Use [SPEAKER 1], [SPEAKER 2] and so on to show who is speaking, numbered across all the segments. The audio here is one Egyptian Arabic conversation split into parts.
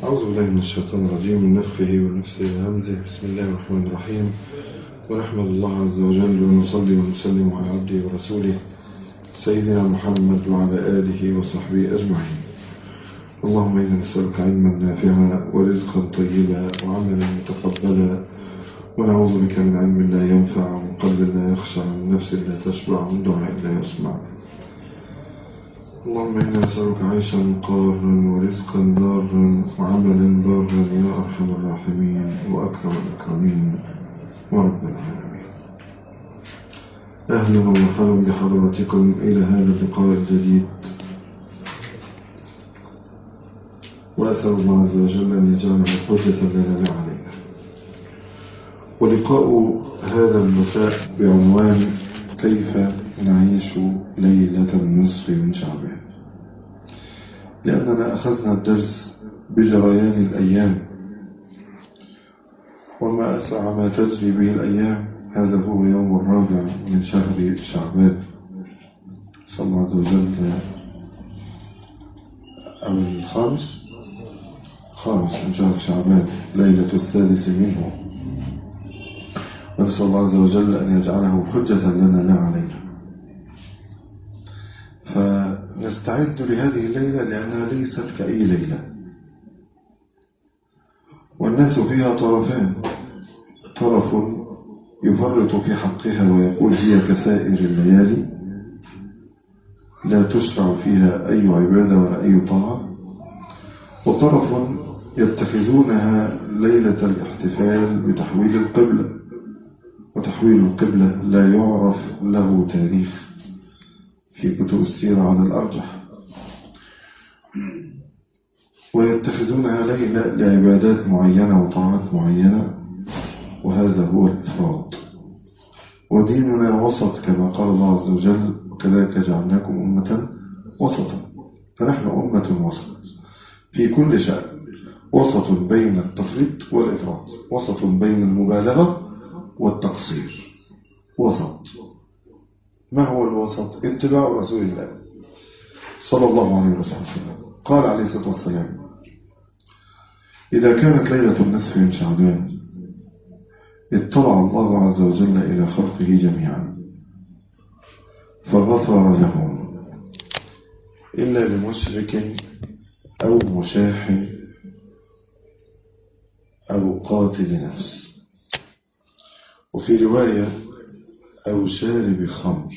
[SPEAKER 1] أعوذ بالله من الشيطان الرجيم من نفخه ونفسه وهمزه بسم الله الرحمن الرحيم ونحمد الله عز وجل ونصلي ونسلم على عبده ورسوله سيدنا محمد وعلى آله وصحبه أجمعين اللهم إنا نسألك علما نافعا ورزقا طيبا وعملا متقبلا ونعوذ بك من علم لا ينفع ومن قلب لا يخشع ومن نفس لا تشبع ومن دعاء لا يسمع اللهم إنا نسألك عيشا قارا ورزقا ضارا وعملا بارا يا أرحم الراحمين وأكرم الأكرمين ورب العالمين أهلا ومرحبا بحضراتكم إلى هذا اللقاء الجديد وأسأل الله عز وجل أن يجعله حجة لنا لا علينا ولقاء هذا المساء بعنوان كيف نعيش ليلة النصف من شعبان لأننا أخذنا الدرس بجريان الأيام وما أسرع ما تجري به الأيام هذا هو يوم الرابع من شهر شعبان صلى الله عز وجل أو الخامس خامس من شهر شعبان ليلة السادس منه ونسأل الله عز وجل أن يجعله حجة لنا لا علينا فنستعد لهذه الليلة لأنها ليست كأي ليلة والناس فيها طرفان طرف يفرط في حقها ويقول هي كسائر الليالي لا تشرع فيها أي عبادة ولا أي طاعة وطرف يتخذونها ليلة الاحتفال بتحويل القبلة وتحويل القبلة لا يعرف له تاريخ في كتب السيرة على الأرجح ويتخذونها ليلة لعبادات معينة وطاعات معينة وهذا هو الإفراط وديننا وسط كما قال الله عز وجل وكذلك جعلناكم أمة وسطا فنحن أمة وسط في كل شأن وسط بين التفريط والإفراط وسط بين المبالغة والتقصير وسط ما هو الوسط اتباع رسول الله صلى الله عليه وسلم قال عليه الصلاة والسلام إذا كانت ليلة النصف من شعبان اطلع الله عز وجل إلى خلقه جميعا فغفر لهم إلا لمشرك أو مشاح أو قاتل نفس وفي رواية أو شارب خمر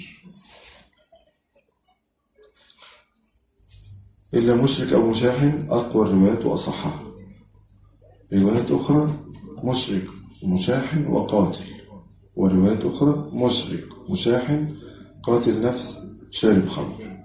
[SPEAKER 1] إلا مشرك أو مشاح أقوى الروايات وأصحها روايات أخرى مشرك مشاح وقاتل وروايات أخرى مشرك مشاح قاتل نفس شارب خمر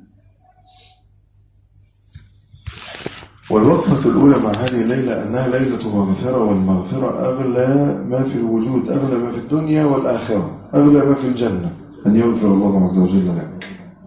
[SPEAKER 1] والوقفة الأولى مع هذه الليلة أنها ليلة مغفرة والمغفرة أغلى ما في الوجود أغلى ما في الدنيا والآخرة أغلى ما في الجنة أن يغفر الله عز وجل لنا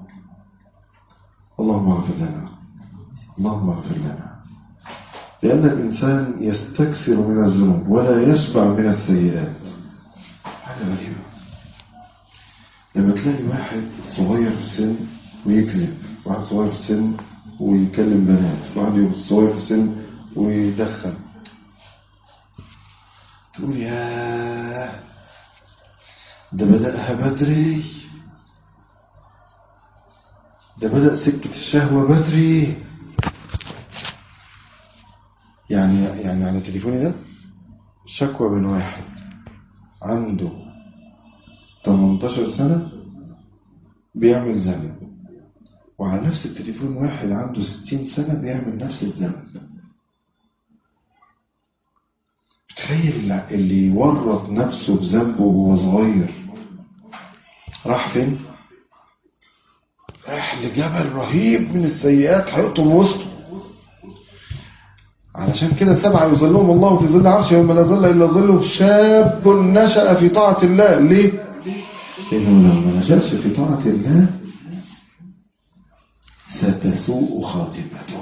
[SPEAKER 1] اللهم اغفر لنا اللهم اغفر لنا لأن الإنسان يستكثر من الذنوب ولا يشبع من السيئات حاجة غريبة لما تلاقي واحد صغير في السن ويكذب واحد صغير في السن ويكلم بنات واحد صغير في السن ويدخن تقول يا ده بدأها بدري ده بدأ سكة الشهوة بدري يعني يعني على تليفوني ده شكوى من واحد عنده 18 سنة بيعمل ذنب وعلى نفس التليفون واحد عنده 60 سنة بيعمل نفس الذنب تخيل اللي يورط نفسه بذنبه وهو صغير راح فين راح لجبل رهيب من السيئات هيقطم وسطه علشان كده السبعة يظلهم الله في ظل عرشه يوم لا ظل إلا ظله شاب نشأ في طاعة الله ليه؟ لأنه لو ما نشأش في طاعة الله ستسوء خاتمته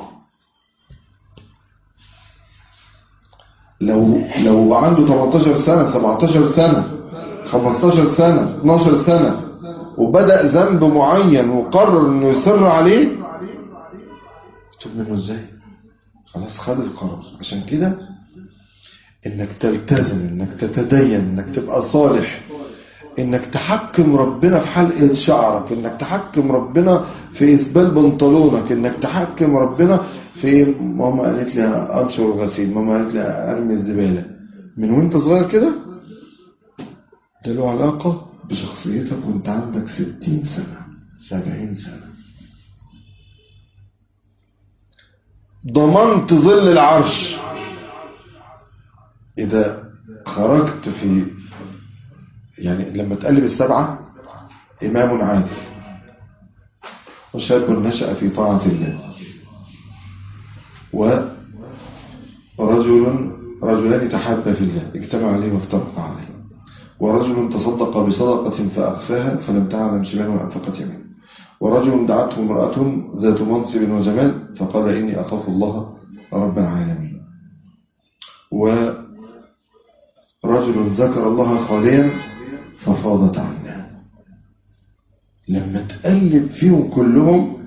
[SPEAKER 1] لو لو عنده 18 سنة 17 سنة 15 سنة 12 سنة وبدأ ذنب معين وقرر انه يصر عليه تتوب منه ازاي خلاص خد القرار عشان كده انك تلتزم انك تتدين انك تبقى صالح انك تحكم ربنا في حلقة شعرك انك تحكم ربنا في اسبال بنطلونك انك تحكم ربنا في ماما قالت لي انشر الغسيل ماما قالت لي ارمي الزبالة من وانت صغير كده ده له علاقة بشخصيتك وانت عندك ستين سنة سبعين سنة ضمنت ظل العرش إذا خرجت في يعني لما تقلب السبعة إمام عادل وشاب نشأ في طاعة الله ورجل رجلان تحابا في الله اجتمع عليه وافترقا عليه ورجل تصدق بصدقة فأخفاها فلم تعلم شمال وأنفقت يمين ورجل دعته امرأة ذات منصب وجمال فقال إني أخاف الله رب العالمين ورجل ذكر الله خاليا ففاضت عيناه لما تقلب فيهم كلهم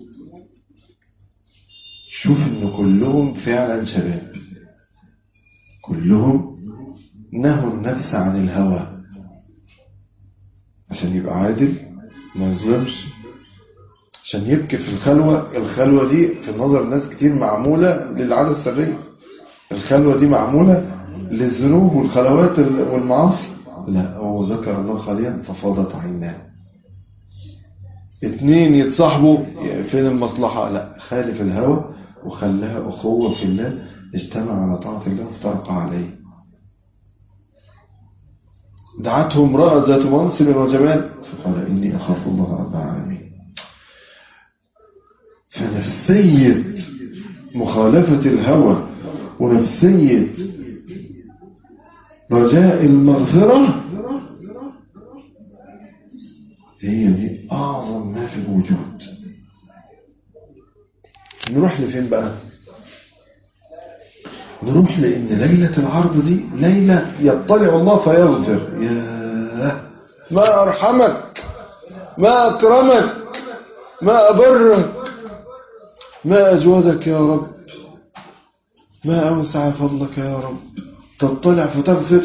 [SPEAKER 1] شوف ان كلهم فعلا شباب كلهم نهوا النفس عن الهوى عشان يبقى عادل ما يظلمش عشان يبكي في الخلوة الخلوة دي في نظر ناس كتير معمولة للعادة السرية الخلوة دي معمولة للذنوب والخلوات والمعاصي لا هو ذكر الله خاليا ففاضت عيناه اتنين يتصاحبوا فين المصلحة لا خالف الهوى وخلاها أخوة في الله اجتمع على طاعة الله وافترق عليه دعته امرأة ذات منصب وجمال فقال إني أخاف الله رب العالمين فنفسية مخالفة الهوى ونفسية رجاء المغفرة هي دي أعظم ما في الوجود نروح لفين بقى نروح لأن ليلة العرض دي ليلة يطلع الله فيغفر يا ما أرحمك ما أكرمك ما أبرك ما أجودك يا رب ما أوسع فضلك يا رب تطلع فتغفر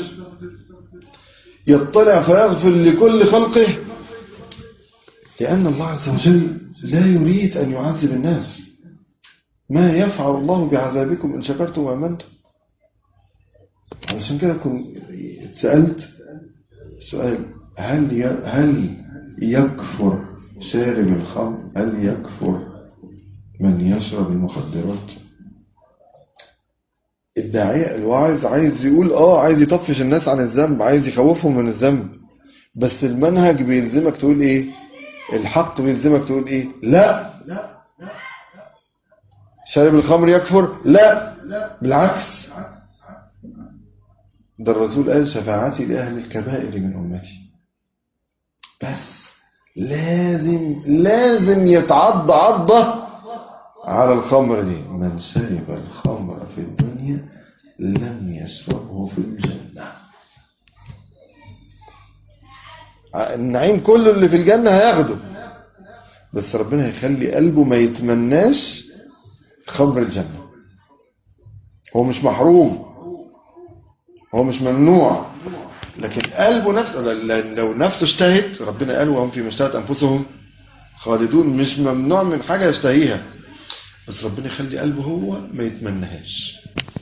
[SPEAKER 1] يطلع فيغفر لكل خلقه لأن الله عز وجل لا يريد أن يعذب الناس ما يفعل الله بعذابكم إن شكرتم وأمنتم علشان كده كنت سألت سؤال هل هل يكفر شارب الخمر هل يكفر من يشرب المخدرات الداعية الواعظ عايز يقول اه عايز يطفش الناس عن الذنب عايز يخوفهم من الذنب بس المنهج بيلزمك تقول ايه الحق بيلزمك تقول ايه لا شارب الخمر يكفر لا بالعكس ده الرسول قال شفاعتي لأهل الكبائر من أمتي بس لازم لازم يتعض عضة على الخمر دي من شرب الخمر في الدنيا لم يشربه في الجنة النعيم كله اللي في الجنة هياخده بس ربنا هيخلي قلبه ما يتمناش خمر الجنة هو مش محروم هو مش ممنوع لكن قلبه نفسه لو نفسه اشتهت ربنا قال وهم في مشتهت أنفسهم خالدون مش ممنوع من حاجة يشتهيها بس ربنا يخلي قلبه هو ما يتمنهاش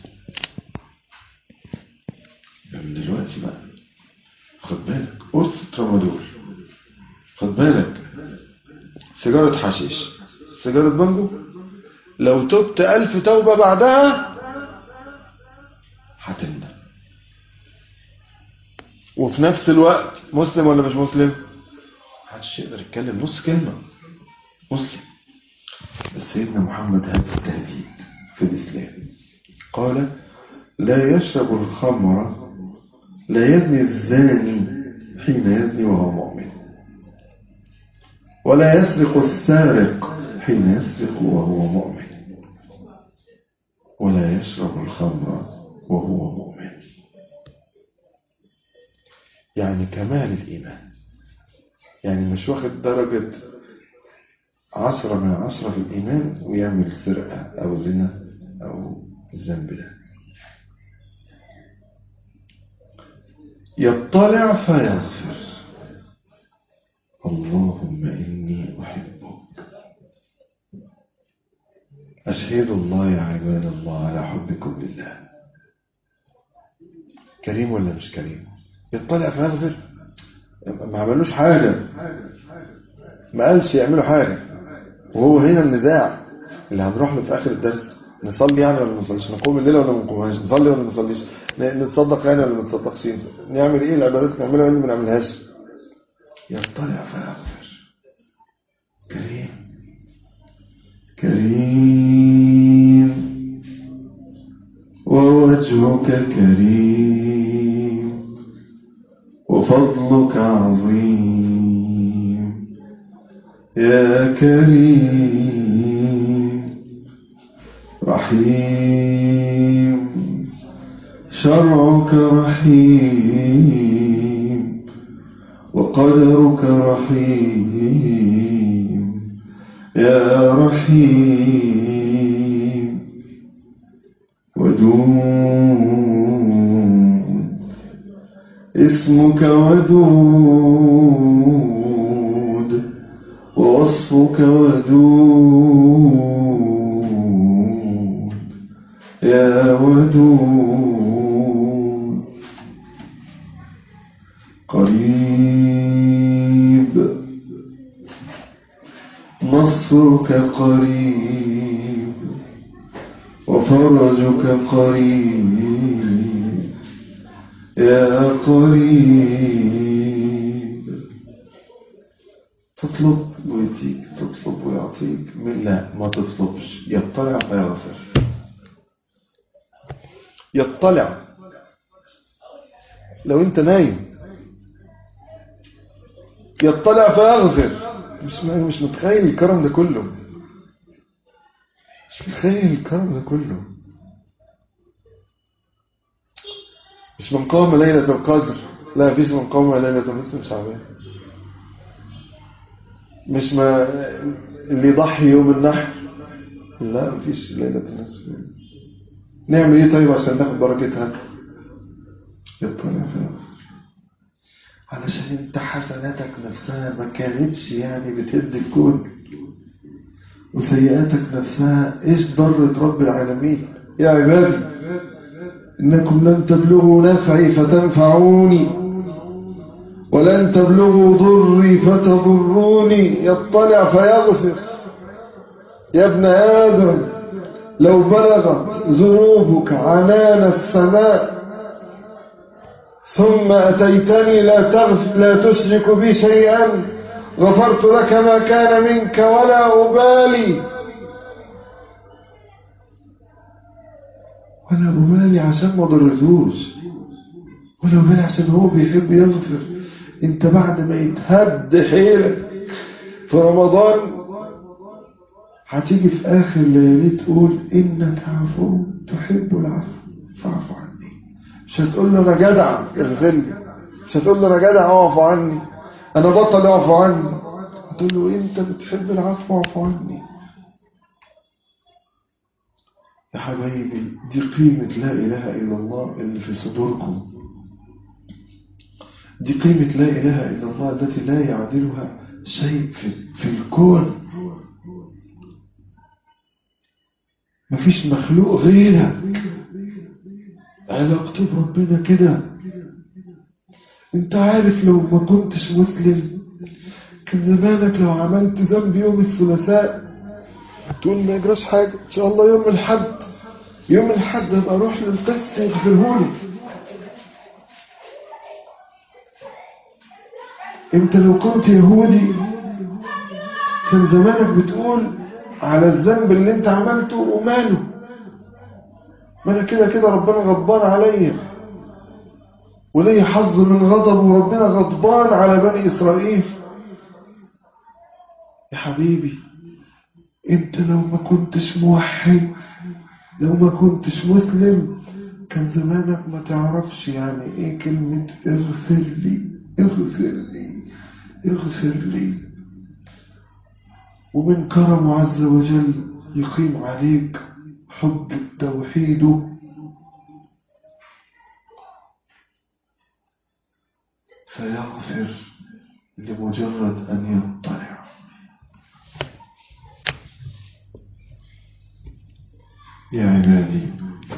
[SPEAKER 1] من دلوقتي بقى خد بالك قرص ترامادول خد بالك سيجارة حشيش سيجارة بانجو لو تبت ألف توبة بعدها هتندم وفي نفس الوقت مسلم ولا مش مسلم محدش يقدر يتكلم نص كلمة مسلم بس سيدنا محمد هذا التهديد في الإسلام قال لا يشرب الخمر لا يزني الزاني حين يزني وهو مؤمن ولا يسرق السارق حين يسرق وهو مؤمن ولا يشرب الخمر وهو مؤمن يعني كمال الإيمان يعني مش واخد درجة عشرة من عشرة في الإيمان ويعمل سرقة أو زنا أو الذنب ده يطلع فيغفر اللهم إني أحبك أشهد الله يا عباد الله على حبكم لله كريم ولا مش كريم يطلع فيغفر ما عملوش حاجة ما قالش يعملوا حاجة وهو هنا النزاع اللي هنروح له في آخر الدرس نصلي يعني ولا ما نصليش نقوم الليل ولا ما نقومهاش نصلي ولا ما نصليش نتصدق يعني ولا ما نتصدقش نعمل ايه العبادات نعملها ولا ما نعملهاش يطلع فيغفر كريم كريم ووجهك كريم وفضلك عظيم يا كريم رحيم شرعك رحيم وقدرك رحيم يا رحيم ودود اسمك ودود ووصفك ودود يا ودود قريب نصرك قريب وفرجك قريب يا قريب تطلب ويديك تطلب ويعطيك من لا ما تطلبش يطلع فيغفر يطلع لو انت نايم يطلع فيغفر مش مش متخيل الكرم ده كله مش متخيل الكرم ده كله مش من قام ليلة القدر لا فيش من قام ليلة النصف شعبان مش ما اللي يضحي يوم النحر لا مفيش ليلة النصف نعمل ايه طيب عشان ناخد بركتها يطلع فيها علشان انت حسناتك نفسها ما كانتش يعني بتهد الكون وسيئاتك نفسها ايش ضرت رب العالمين يا عبادي انكم لن تبلغوا نفعي فتنفعوني ولن تبلغوا ضري فتضروني يطلع فيغفر يا ابن آدم لو بلغت ذنوبك عنان السماء ثم أتيتني لا تغف لا تشرك بي شيئا غفرت لك ما كان منك ولا أبالي ولا أبالي عشان ما ضرتوش ولا أبالي عشان هو بيحب يغفر انت بعد ما يتهد حيلك في رمضان هتيجي في آخر ليالي تقول إنك عفو تحب العفو فاعف عني مش هتقول له أنا جدع اغفر لي مش هتقول له أنا جدع اعفو عني أنا بطل اعفو عني هتقول له أنت بتحب العفو اعفو عني يا حبايبي دي قيمة لا إله إلا الله اللي في صدوركم دي قيمة لا إله إلا الله التي لا يعدلها شيء في, في الكون مفيش مخلوق غيرك علاقته بربنا كده انت عارف لو ما كنتش مسلم كان زمانك لو عملت ذنب يوم الثلاثاء تقول ما يجراش حاجة ان شاء الله يوم الحد يوم الحد ابقى اروح للقس يغفرهولي انت لو كنت يهودي كان زمانك بتقول على الذنب اللي انت عملته وماله ما انا كده كده ربنا غضبان عليا ولي حظ من غضب وربنا غضبان على بني اسرائيل يا حبيبي انت لو ما كنتش موحد لو ما كنتش مسلم كان زمانك ما تعرفش يعني ايه كلمة اغفر لي اغفر لي اغفر لي ومن كرمه عز وجل يقيم عليك حب التوحيد فيغفر لمجرد أن يطلع يا عبادي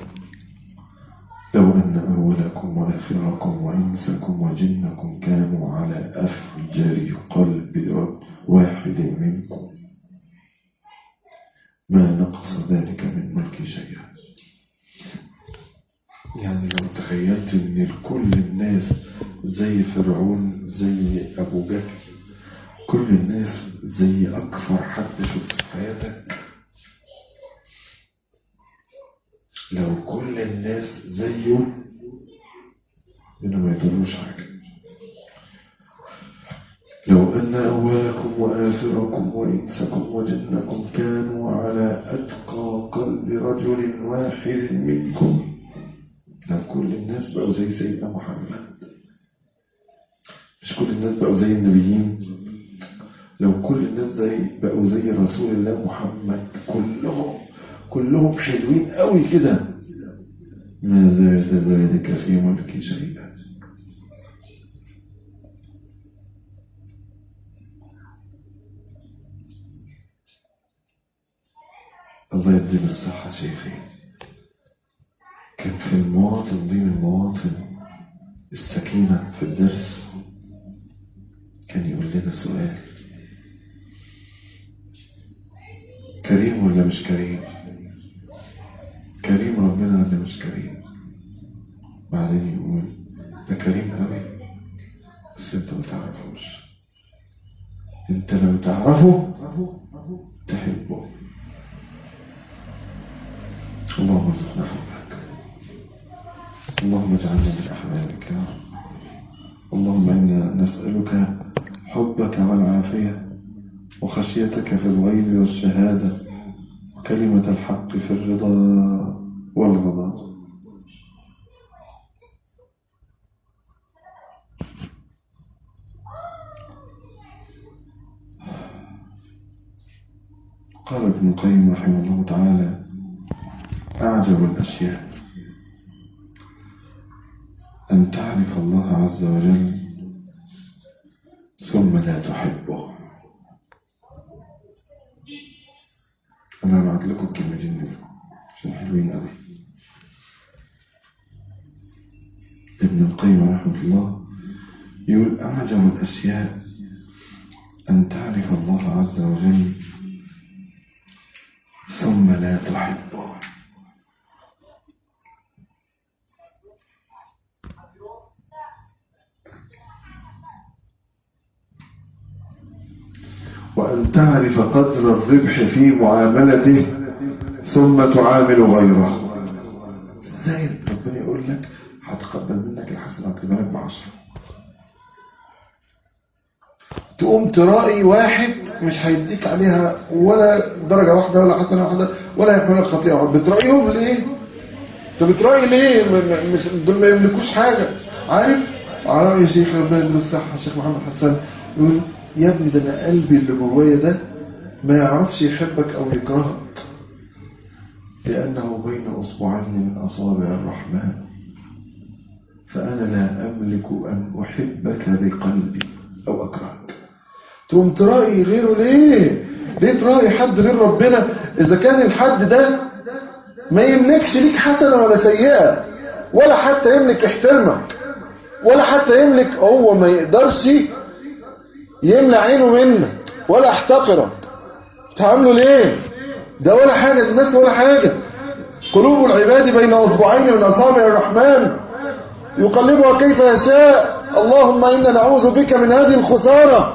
[SPEAKER 1] لو أن أولكم وآخركم وإنسكم وجنكم كانوا على أفجر قلب رب واحد منكم ما نقص ذلك من ملك شيئا يعني لو تخيلت ان كل الناس زي فرعون زي ابو جهل كل الناس زي اكثر حد شفت في حياتك لو كل الناس زيه انه ما يدروش حاجه لو أن أولكم وآخركم وإنسكم وجنكم كانوا على أتقى قلب رجل واحد منكم لو كل الناس بقوا زي سيدنا محمد مش كل الناس بقوا زي النبيين لو كل الناس زي بقوا زي رسول الله محمد كلهم كلهم حلوين قوي كده ما زاد ذلك في ملك شيئا الله يديم الصحة شيخي كان في المواطن ضمن المواطن السكينة في الدرس كان يقول لنا سؤال كريم ولا مش كريم كريم ربنا ولا مش كريم بعدين يقول ده كريم قوي بس انت ما تعرفوش انت لو تعرفه تحبه اللهم ارزقنا حبك اللهم اجعلنا من احبابك يا رب اللهم انا نسالك حبك والعافيه وخشيتك في الغيب والشهاده وكلمه الحق في الرضا والغضب قال ابن القيم رحمه الله تعالى أعجب الأشياء أن تعرف الله عز وجل ثم لا تحبه أنا بعت لكم الكلمتين دول عشان حلوين قوي ابن القيم رحمه الله يقول أعجب الأشياء أن تعرف الله عز وجل ثم لا تحبه وأن تعرف قدر الربح في معاملته ثم تعامل غيره ازاي ربنا يقول لك هتقبل منك الحسنة هتقبل لك بعشرة تقوم ترائي واحد مش هيديك عليها ولا درجة واحدة ولا حسنة واحدة ولا يحملك خطيئة واحدة بترائيهم ليه؟ انت بترائي ليه؟ م- م- مش دول ما يملكوش حاجة عارف؟ على رأي شيخ ربنا يديله الصحة الشيخ محمد حسان يقول يا ابني ده انا قلبي اللي جوايا ده ما يعرفش يحبك او يكرهك لانه بين اصبعين من اصابع الرحمن فانا لا املك ان احبك بقلبي او اكرهك تقوم ترائي غيره ليه ليه ترائي حد غير ربنا اذا كان الحد ده ما يملكش ليك حسنه ولا سيئه ولا حتى يملك يحترمك ولا حتى يملك هو ما يقدرش يملى عينه منك ولا احتقرك تعامله ليه ده ولا حاجة الناس ولا حاجة قلوب العباد بين أصبعين من أصابع الرحمن يقلبها كيف يشاء اللهم إنا نعوذ بك من هذه الخسارة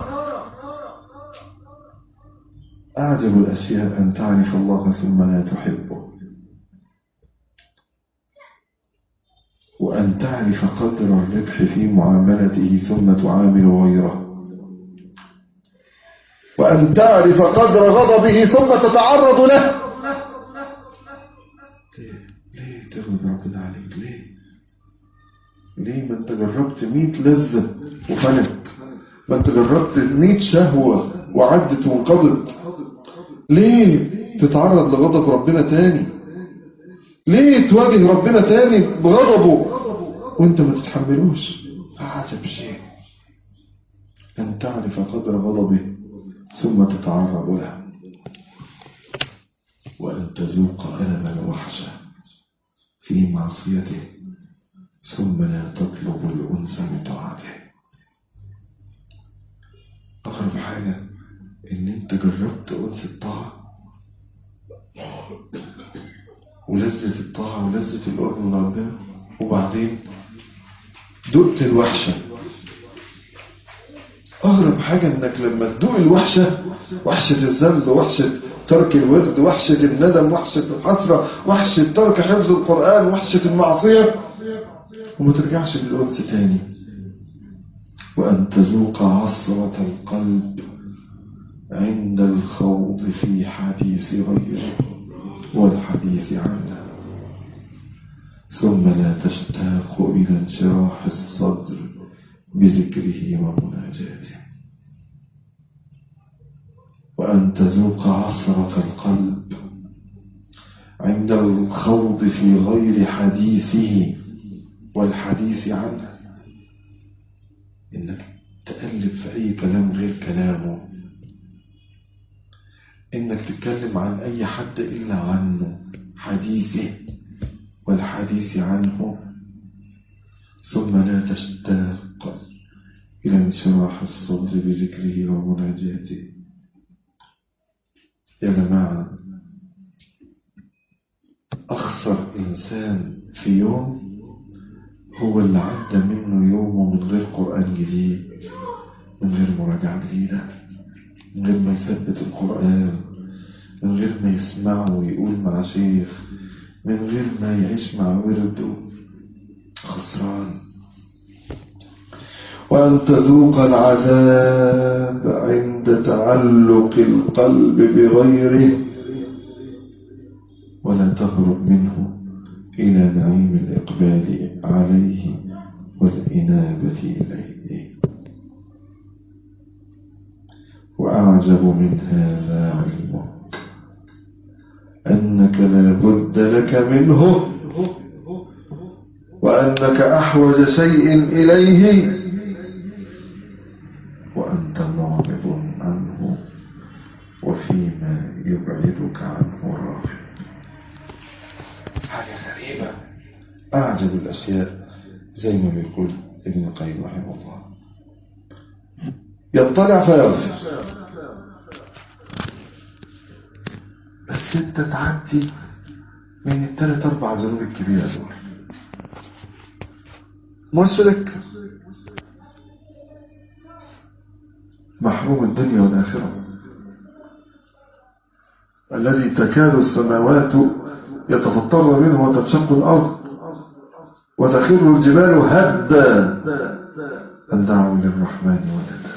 [SPEAKER 1] أعجب الأشياء أن تعرف الله ثم لا تحبه وأن تعرف قدر الربح في معاملته ثم تعامل غيره وأن تعرف قدر غضبه ثم تتعرض له ليه ليه تغضب ربنا عليك ليه ليه ما انت جربت مئة لذة وفنت ما انت جربت مئة شهوة وعدت وانقضت ليه تتعرض لغضب ربنا تاني ليه تواجه ربنا تاني بغضبه وانت ما تتحملوش أعجب شيء أن تعرف قدر غضبه ثم تتعرض له وأن تذوق ألم الوحشة في معصيته ثم لا تطلب الأنس بطاعته أغرب حاجة إن أنت جربت أنس الطاعة ولذة الطاعة ولذة القرب من ربنا وبعدين دقت الوحشة أغرب حاجة إنك لما تدوق الوحشة وحشة الذنب وحشة ترك الورد وحشة الندم وحشة الحسرة وحشة ترك حفظ القرآن وحشة المعصية وما ترجعش بالأنس تاني وأن تذوق عصرة القلب عند الخوض في حديث غيره والحديث عنه ثم لا تشتاق إلى انشراح الصدر بذكره ومناجاته وأن تذوق عصرة القلب عند الخوض في غير حديثه والحديث عنه إنك تألف في أي كلام غير كلامه إنك تتكلم عن أي حد إلا عنه حديثه والحديث عنه ثم لا تشتاق إلى انشراح الصدر بذكره ومناجاته يا جماعة أخسر إنسان في يوم هو اللي عدى منه يومه من غير قرآن جديد من غير مراجعة جديدة من غير ما يثبت القرآن من غير ما يسمعه ويقول مع شيخ من غير ما يعيش مع ورده خسران وأن تذوق العذاب عند تعلق القلب بغيره ولا تهرب منه إلى نعيم الإقبال عليه والإنابة إليه وأعجب من هذا علمك أنك لا بد لك منه وأنك أحوج شيء إليه وأنت معرض عنه وفيما يبعدك عنه راغب حاجة غريبة أعجب الأشياء زي ما بيقول ابن القيم رحمه الله يطلع فيغفر بس انت تعدي من الثلاث اربع ذنوب الكبيرة دول مرسلك محروم الدنيا والآخرة الذي تكاد السماوات يتفطر منه وتنشق الأرض وتخر الجبال هدا أن دعوا للرحمن ولدا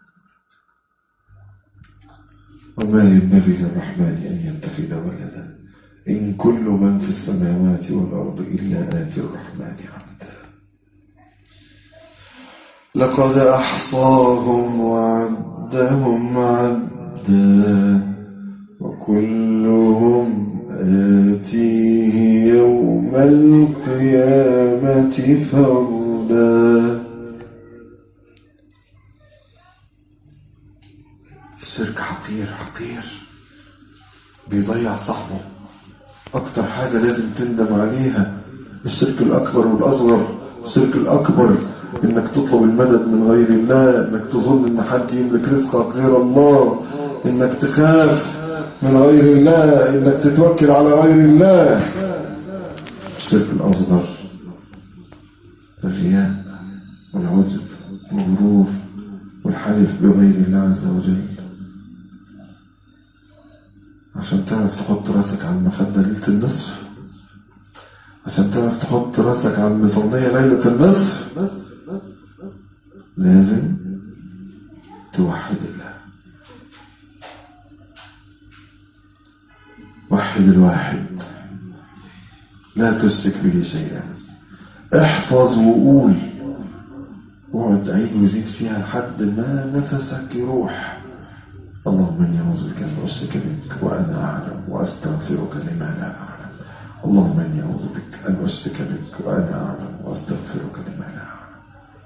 [SPEAKER 1] وما ينبغي للرحمن أن يتخذ ولدا إن كل من في السماوات والأرض إلا آتي الرحمن عبدا لقد أحصاهم وعدهم عدا وكلهم آتيه يوم القيامة فردا الشرك خطير خطير بيضيع صاحبه أكتر حاجة لازم تندم عليها الشرك الأكبر والأصغر الشرك الأكبر إنك تطلب المدد من غير الله إنك تظن إن حد يملك رزقك غير الله إنك تخاف من غير الله إنك تتوكل على غير الله الشرك الأصغر الرياء والعجب والغرور والحلف بغير الله عز وجل عشان تعرف تحط راسك على المخدة ليلة النصف عشان تعرف تحط راسك على المصلية ليلة النصف لازم توحد الله وحد الواحد لا تشرك به شيئا احفظ وقول واقعد تعيد وزيد فيها لحد ما نفسك يروح اللهم اني اعوذ بك ان اشرك بك وانا اعلم واستغفرك لما لا اعلم اللهم إني أعوذ بك أن أشرك بك وأنا أعلم وأستغفرك لما لا أعلم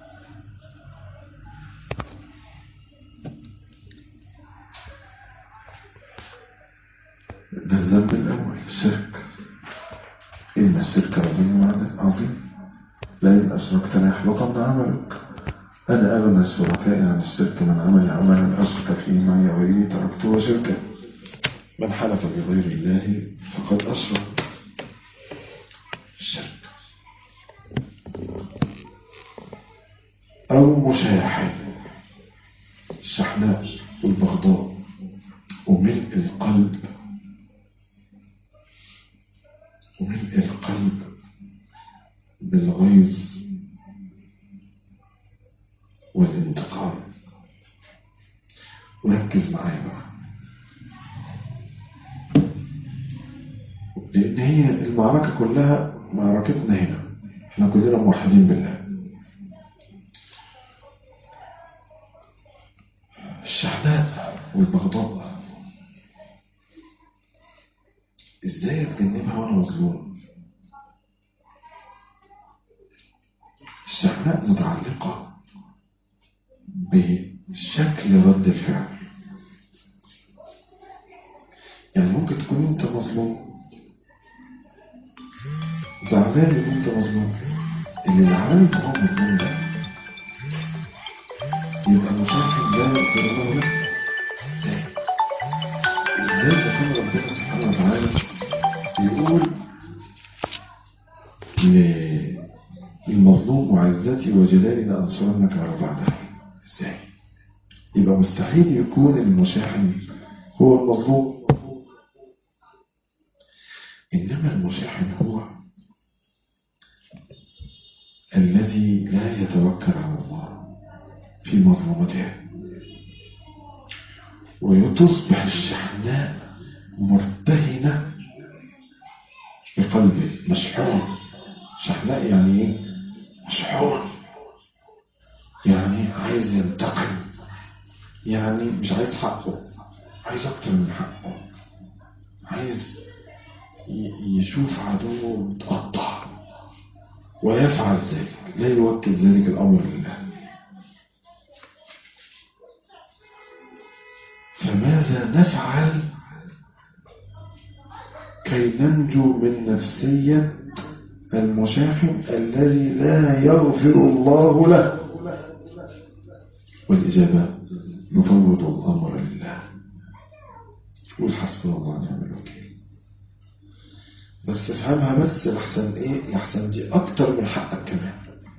[SPEAKER 1] ده الذنب الأول الشرك إن الشرك عظيم عظيم لئن أشركت ليحبطن عملك أنا أغنى الشركاء عن الشرك من عمل عملا أشرك فيه معي غيري تركته وشركه من حلف بغير الله فقد أشرك الشرك أو مشاحن الشحناء والبغضاء وملء القلب وملء القلب بالغيظ والانتقام وركز معايا بقى لأن هي المعركة كلها معركتنا هنا احنا كلنا موحدين بالله الشحناء والبغضاء ازاي اتجنبها وانا مظلوم الشحناء متعلقة بشكل رد الفعل يعني ممكن تكون انت مظلوم زعلان ان انت مظلوم اللي زعلان ان هو مظلوم ده يبقى مشاكل لا يغفر الله له ازاي ازاي ده كان ربنا سبحانه وتعالى بيقول للمظلوم وعزتي وجلالي لأنصرنك على بعدها ازاي يبقى مستحيل يكون المشاحن هو المظلوم إنما المشاحن هو الذي لا يتوكل على الله في مظلومته وتصبح الشحناء مرتهنة بقلبه مشحون شحناء يعني ايه مشحون يعني عايز ينتقم يعني مش عايز حقه عايز اكتر من حقه عايز يشوف عدوه متقطع ويفعل ذلك لا يوكل ذلك الأمر لله فماذا نفعل كي ننجو من نفسية المشاحن الذي لا يغفر الله له والإجابة نفوض الأمر لله والحسب الله ونعم الوكيل بس افهمها بس لحسن ايه لحسن دي اكتر من حقك كمان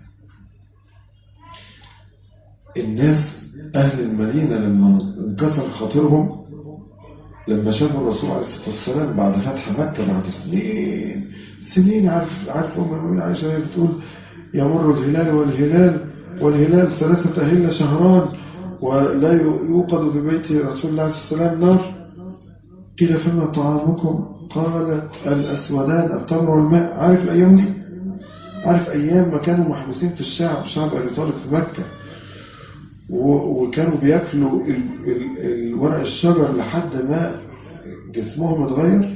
[SPEAKER 1] الناس اهل المدينة لما انكسر خاطرهم لما شافوا الرسول عليه الصلاة والسلام بعد فتح مكة بعد سنين سنين عارف عارف أم عائشة بتقول يمر الهلال والهلال والهلال ثلاثة أهل شهران ولا يوقد في بيت رسول الله صلى الله عليه وسلم نار قيل فما طعامكم قالت الأسودان التمر والماء عارف الأيام دي عارف أيام ما كانوا محبوسين في الشعب شعب أبي طالب في مكة وكانوا بياكلوا الورق الشجر لحد ما جسمهم اتغير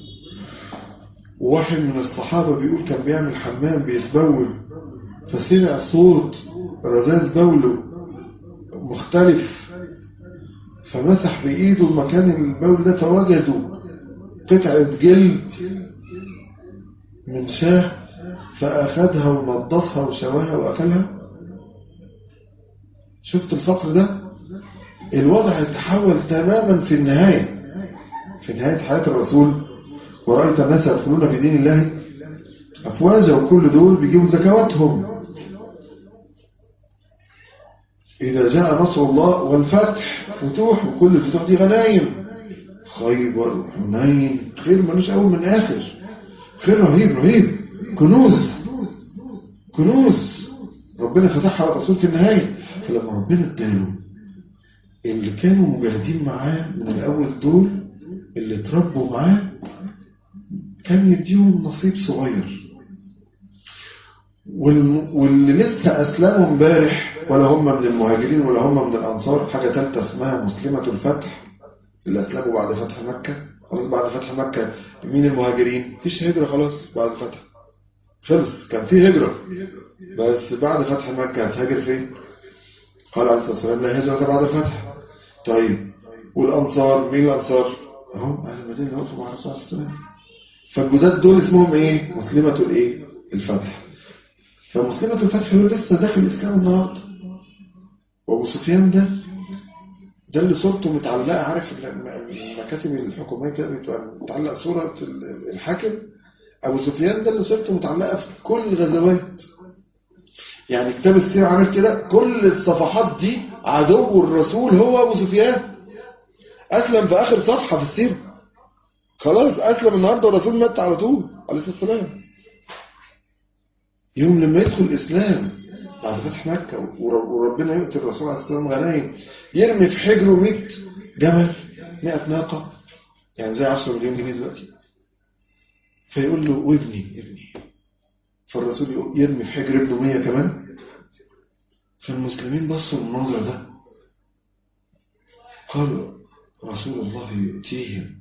[SPEAKER 1] وواحد من الصحابة بيقول كان بيعمل حمام بيتبول فسمع صوت رذاذ بوله مختلف فمسح بإيده المكان البول ده فوجدوا قطعة جلد من شاه فأخذها ونظفها وشواها وأكلها شفت الفقر ده الوضع تحول تماما في النهاية في نهاية حياة الرسول ورأيت الناس يدخلون في دين الله أفواجا وكل دول بيجيبوا زكواتهم إذا جاء نصر الله والفتح فتوح وكل الفتوح دي غنايم خيبر وحنين خير ملوش أول من آخر خير رهيب رهيب كنوز كنوز ربنا فتحها على الرسول في النهاية فلما ربنا اداله اللي كانوا مجاهدين معاه من الأول دول اللي اتربوا معاه كان يديهم نصيب صغير واللي لسه أسلموا امبارح ولا هم من المهاجرين ولا هم من الأنصار حاجة ثالثة اسمها مسلمة الفتح اللي أسلموا بعد فتح مكة خلاص بعد فتح مكة مين المهاجرين مفيش هجرة خلاص بعد الفتح خلص كان في هجرة بس بعد فتح مكة هتهاجر فين قال عليه الصلاة والسلام لا هجرة بعد الفتح طيب والأنصار مين الأنصار اهم أهل المدينة اللي وقفوا مع الرسول صلى الله عليه وسلم فالجداد دول اسمهم ايه مسلمة الايه الفتح فمسلمة الفتح هو لسه داخل الإسلام النهاردة وأبو سفيان ده ده اللي صورته متعلقة عارف المكاتب الحكومية كده متعلق صورة الحاكم أبو سفيان ده اللي صورته متعلقة في كل الغزوات يعني كتاب السيرة عامل كده كل الصفحات دي عدو الرسول هو أبو سفيان أسلم في آخر صفحة في السيرة خلاص أسلم النهاردة والرسول مات على طول عليه الصلاة والسلام يوم لما يدخل الإسلام بعد فتح مكة وربنا يؤتي الرسول عليه السلام غنايم يرمي في حجره 100 جمل 100 ناقة يعني زي 10 مليون جنيه دلوقتي فيقول له وابني ابني فالرسول يرمي في حجر ابنه 100 كمان فالمسلمين بصوا المنظر ده قالوا رسول الله يؤتيهم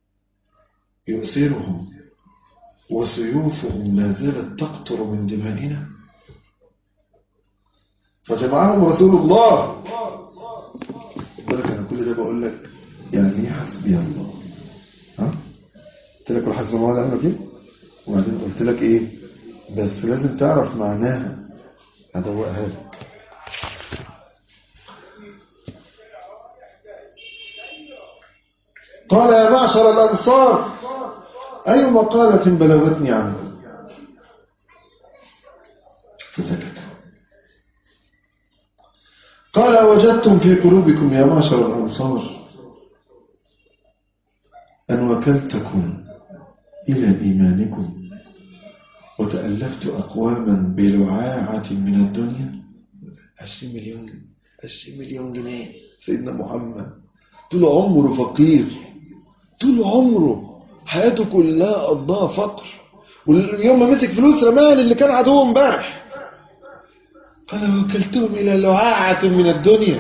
[SPEAKER 1] يؤثرهم وسيوفهم لا زالت تقطر من دمائنا فجمعهم رسول الله بالك انا كل ده بقول لك يعني ايه حسبي الله ها قلت لك واحد زمان عمل كده وبعدين قلت لك ايه بس لازم تعرف معناها هدوقها لك قال يا معشر الأنصار أي مقالة بلغتني عنه فسكت قال وجدتم في قلوبكم يا معشر الأنصار أن وكلتكم إلى إيمانكم وتألفت أقواما بلعاعة من الدنيا عشرين مليون عشرين مليون جنيه سيدنا محمد طول عمره فقير طول عمره حياته كلها قضاها فقر واليوم ما مسك فلوس رمان اللي كان عدو امبارح قال وكلتهم إلى لعاعة من الدنيا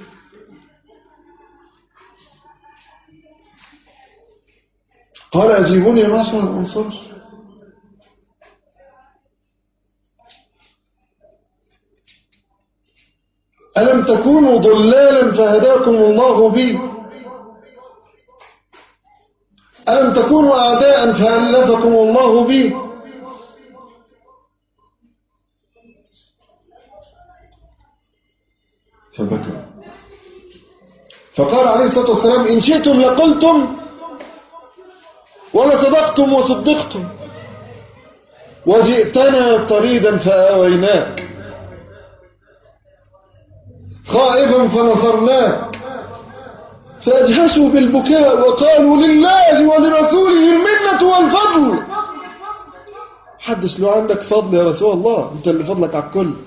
[SPEAKER 1] قال أجيبوني يا معشر الأنصار ألم تكونوا ضلالا فهداكم الله بي ألم تكونوا أعداء فألفكم الله بي فبكى فقال عليه الصلاة والسلام إن شئتم لقلتم ولصدقتم وصدقتم وجئتنا طريدا فآويناك خائفا فنصرناك فأجهشوا بالبكاء وقالوا لله ولرسوله المنة والفضل حدش له عندك فضل يا رسول الله انت اللي فضلك على الكل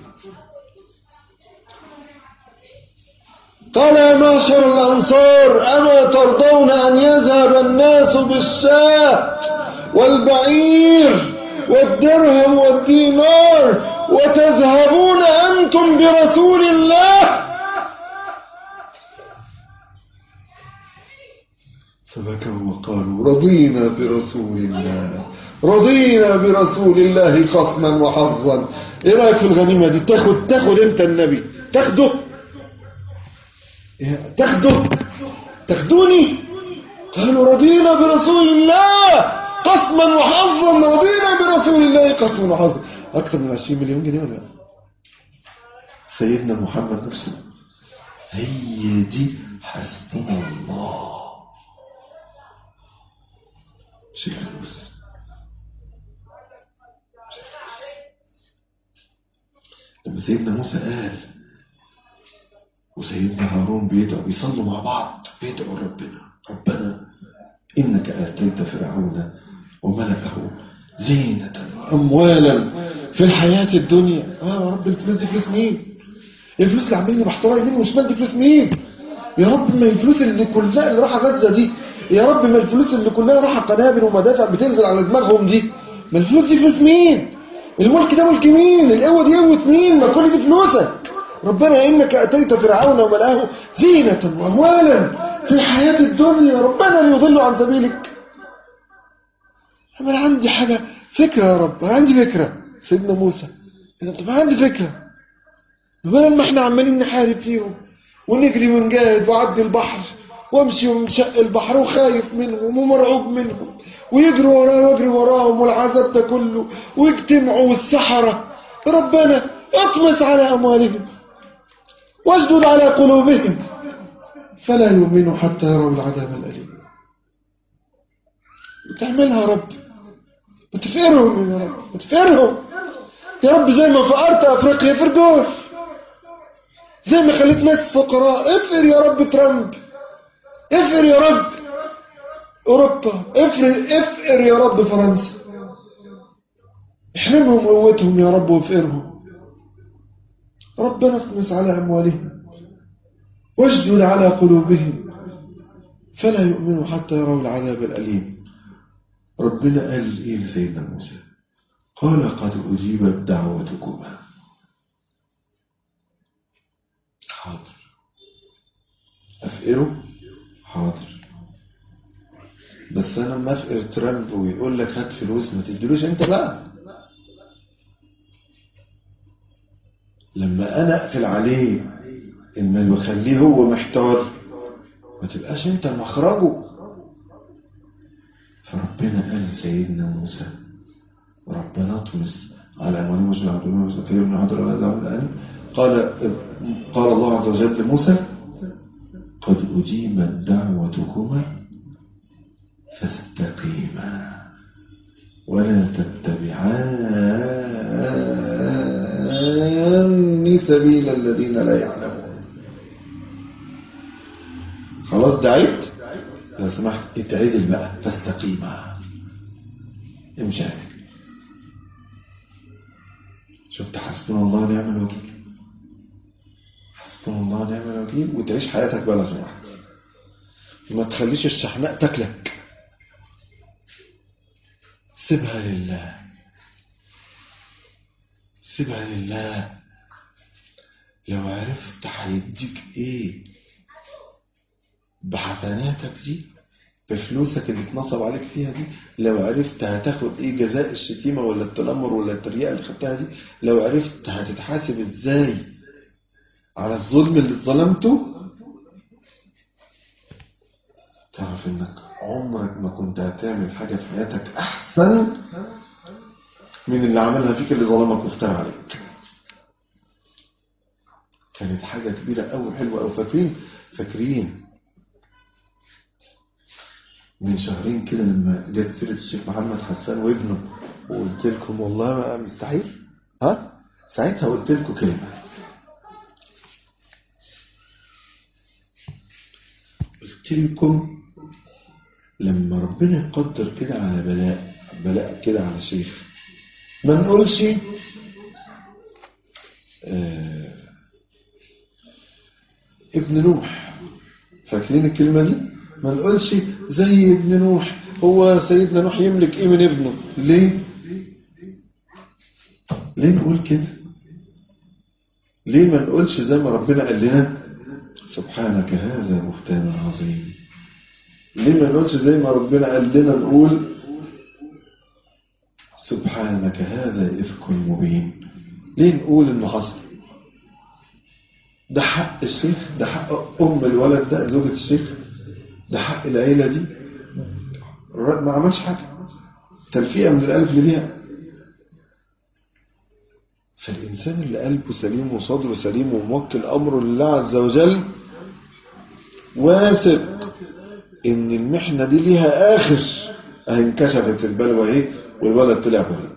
[SPEAKER 1] قال يا معشر الأنصار أما ترضون أن يذهب الناس بالشاة والبعير والدرهم والدينار وتذهبون أنتم برسول الله فبكوا وقالوا رضينا برسول الله رضينا برسول الله خصما وحظا ايه رايك في الغنيمه دي تاخد تاخد انت النبي تاخده تاخده تاخدوني قالوا رضينا برسول الله قسما وحظا رضينا برسول الله قسما وحظا اكثر من 20 مليون جنيه ولا سيدنا محمد نفسه هي دي حسبنا الله مش الفلوس لما سيدنا موسى قال وسيدنا هارون بيدعوا بيصلوا مع بعض بيدعوا ربنا ربنا إنك آتيت فرعون وملكه زينة وأموالا في الحياة الدنيا آه يا رب الفلوس دي فلوس مين الفلوس اللي عاملين محترى يمين وشمال دي فلوس مين يا رب ما الفلوس اللي كلها اللي راحة غزة دي يا رب ما الفلوس اللي كلها راحة قنابل ومدافع بتنزل على دماغهم دي ما الفلوس دي فلوس مين الملك ده ملك مين القوة دي قوة مين ما كل دي فلوسك ربنا إنك أتيت فرعون وملاه زينة وأموالا في الحياة الدنيا ربنا ليضلوا عن سبيلك
[SPEAKER 2] أنا عندي حاجة فكرة يا رب أنا عندي فكرة سيدنا موسى طب أنا عندي فكرة بدل ما احنا عمالين نحارب فيهم ونجري ونجاهد وعدي البحر وامشي ومشق البحر وخايف منهم ومرعوب منهم ويجروا وراي واجري وراهم والعذاب ده كله ويجتمعوا والسحرة ربنا اطمس على أموالهم واشدد على قلوبهم فلا يؤمنوا حتى يروا العذاب الأليم بتعملها يا رب بتفقرهم يا رب بتفقرهم يا رب زي ما فقرت أفريقيا فردوس زي ما خليت ناس فقراء افقر يا رب ترامب افقر يا رب أوروبا افقر, افقر يا رب فرنسا احرمهم قوتهم يا رب وافقرهم ربنا اطمس على أموالهم واشدد على قلوبهم فلا يؤمنوا حتى يروا العذاب الأليم ربنا قال إيه لسيدنا موسى قال قد أجيبت دعوتكما حاضر أفقره حاضر بس أنا ما أفقر ترامب ويقول لك هات فلوس ما تديلوش أنت بقى لما أنا أقفل عليه المال وخليه هو محتار ما تبقاش أنت مخرجه فربنا قال لسيدنا موسى ربنا اطمس على أموالهم وجل عبدالله وزكير من عدل ولا دعوة الآن قال قال الله عز وجل لموسى قد أجيبت دعوتكما فاستقيما ولا تتبعان سبيل الذين لا يعلمون خلاص دعيت لو سمحت اتعدل بقى فاستقيما امشي شفت حسبنا الله ونعم الوكيل حسبنا الله ونعم الوكيل وتعيش حياتك بقى لو سمحت ما تخليش الشحناء تاكلك سيبها لله سيبها لله لو عرفت هيديك ايه بحسناتك دي بفلوسك اللي اتنصب عليك فيها دي لو عرفت هتاخد ايه جزاء الشتيمة ولا التنمر ولا التريقة اللي خدتها دي لو عرفت هتتحاسب ازاي على الظلم اللي اتظلمته تعرف انك عمرك ما كنت هتعمل حاجة في حياتك احسن من اللي عملها فيك اللي ظلمك وافترى عليك كانت حاجة كبيرة أوي حلوة أوي فاكرين فاكرين من شهرين كده لما جت سيرة الشيخ محمد حسان وابنه وقلت لكم والله ما مستحيل ها ساعتها قلت لكم كلمة قلت لكم لما ربنا يقدر كده على بلاء بلاء كده على شيخ ما نقولش آه ابن نوح فاكرين الكلمة دي ما نقولش زي ابن نوح هو سيدنا نوح يملك ايه من ابنه ليه ليه نقول كده ليه ما نقولش زي ما ربنا قال لنا سبحانك هذا بهتان عظيم ليه ما نقولش زي ما ربنا قال لنا نقول سبحانك هذا إفك مبين ليه نقول انه حصل ده حق الشيخ ده حق أم الولد ده زوجة الشيخ ده حق العيلة دي ما عملش حاجة تلفيقة من الألف لبيها فالإنسان اللي قلبه سليم وصدره سليم وموكل أمره لله عز وجل واثق إن المحنة دي ليها آخر انكشفت البلوى ايه والولد طلع بريء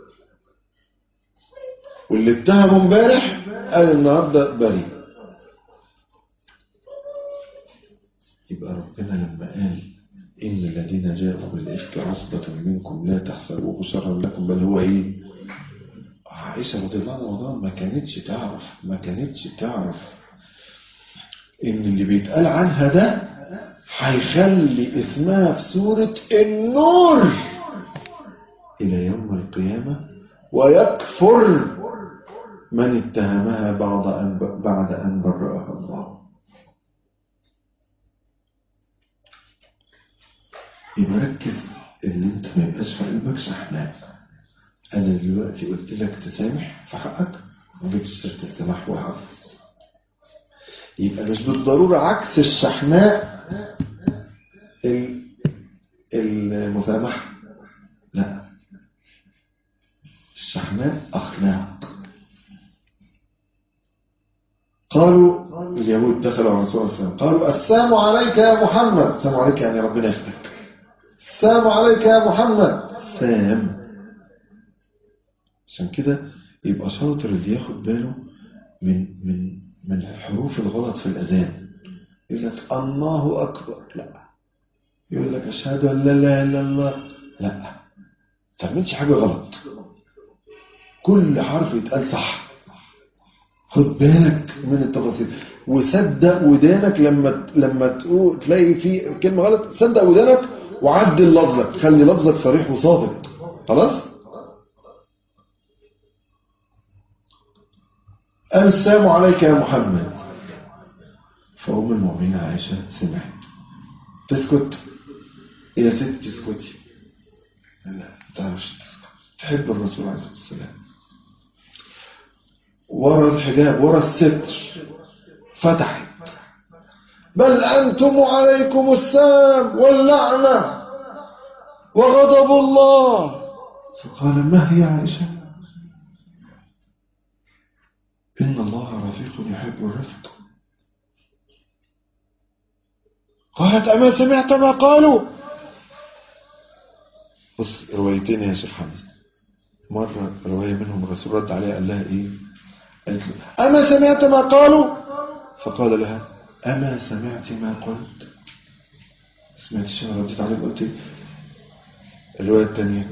[SPEAKER 2] واللي اتهمه امبارح قال النهارده بريء يبقى ربنا لما قال إن الذين جاءوا بالإفك عصبة منكم لا تحسبوه شرا لكم بل هو إيه عائشة رضي الله عنها ما كانتش تعرف ما كانتش تعرف إن اللي بيتقال عنها ده هيخلي اسمها في سورة النور إلى يوم القيامة ويكفر من اتهمها بعد أن بعد أن برأها الله يبقى ركز ان انت ما يبقاش في قلبك شحناء انا دلوقتي قلت لك تسامح في حقك ما جبتش سيره السماح وعفو يبقى مش بالضروره عكس الشحناء ال- المسامحه لا الشحناء اخلاق قالوا اليهود دخلوا على الرسول صلى الله عليه وسلم قالوا السلام عليك يا محمد السلام عليك يعني ربنا يخليك السلام عليك يا محمد سام عشان كده يبقى شاطر اللي ياخد باله من من من الحروف الغلط في الأذان يقول لك الله أكبر لا يقول لك أشهد أن لا إله إلا الله لا ما تعملش حاجة غلط كل حرف يتقال صح خد بالك من التفاصيل وصدق ودانك لما لما تقول تلاقي في كلمة غلط صدق ودانك وعدل لفظك خلي لفظك صريح وصادق خلاص السلام عليك يا محمد فأم المؤمنين عائشة سمعت تسكت يا ست تسكتي لا ما تعرفش تسكت تحب الرسول عليه الصلاة والسلام ورا الحجاب ورا الستر فتحت بل أنتم عليكم السلام واللعنة وغضب الله فقال ما هي عائشة إن الله رفيق يحب الرفق قالت أما سمعت ما قالوا بص روايتين يا شيخ حمزة مرة رواية منهم الرسول رد عليها قال لها إيه قالت له أما سمعت ما قالوا فقال لها أما سمعت ما قلت سمعت الشيء ردت عليه قلت إيه؟ الرواية الثانية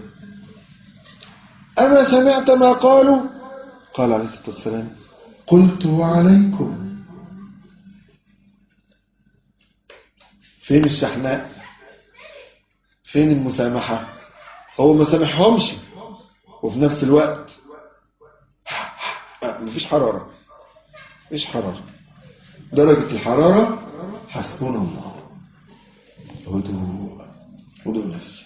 [SPEAKER 2] أما سمعت ما قالوا قال عليه الصلاة والسلام قلت عليكم فين الشحناء فين المسامحة هو ما سامحهمش وفي نفس الوقت مفيش حرارة مفيش حرارة درجة الحرارة حسبنا الله هدوء هدوء نفسي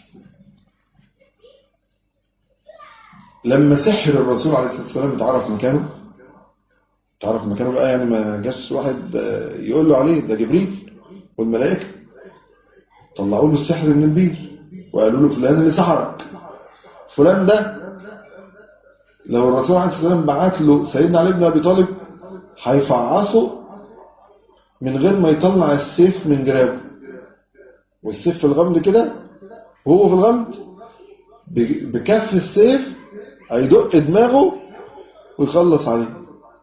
[SPEAKER 2] لما سحر الرسول عليه الصلاة والسلام اتعرف مكانه تعرف مكانه بقى يعني ما جاش واحد يقول له عليه ده جبريل والملائكة طلعوا له السحر من البير وقالوا له فلان اللي سحرك فلان ده لو الرسول عليه الصلاة والسلام بعت له سيدنا علي بن أبي طالب هيفعصه من غير ما يطلع السيف من جرابه والسيف في الغمد كده وهو في الغمد بكف السيف هيدق دماغه ويخلص عليه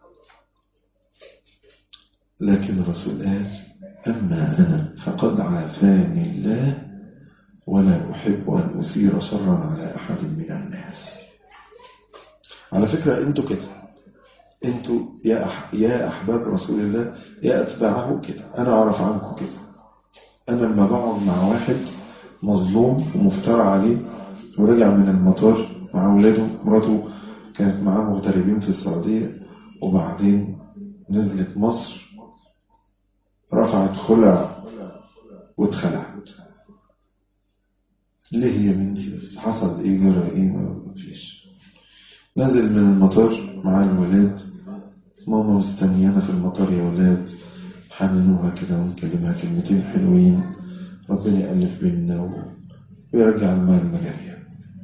[SPEAKER 2] لكن الرسول قال أما أنا فقد عافاني الله ولا أحب أن أثير شرا على أحد من الناس على فكرة أنتوا كده أنتوا يا, أح يا أحباب رسول الله يا أتباعه كده أنا أعرف عنكم كده أنا لما بقعد مع واحد مظلوم ومفترى عليه ورجع من المطار مع أولاده مراته كانت معاه مغتربين في السعودية وبعدين نزلت مصر رفعت خلع واتخلعت ليه يا بنتي بس حصل ايه جرى ايه ما فيش نزل من المطار مع الولاد ماما مستنيانا في المطار يا ولاد حننوها كده ونكلمها كلمتين حلوين ربنا يألف بيننا ويرجع المال مجاريا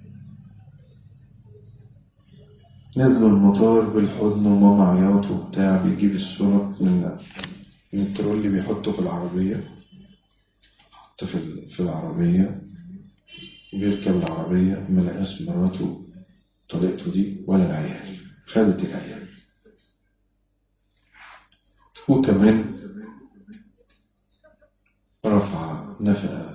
[SPEAKER 2] نزلوا المطار بالحضن وماما عياط وبتاع بيجيب الشنط من من الترولي بيحطه في العربية حط في في العربية بيركب العربية ما لقاش مراته طريقته دي ولا العيال خدت العيال وكمان رفع نفقة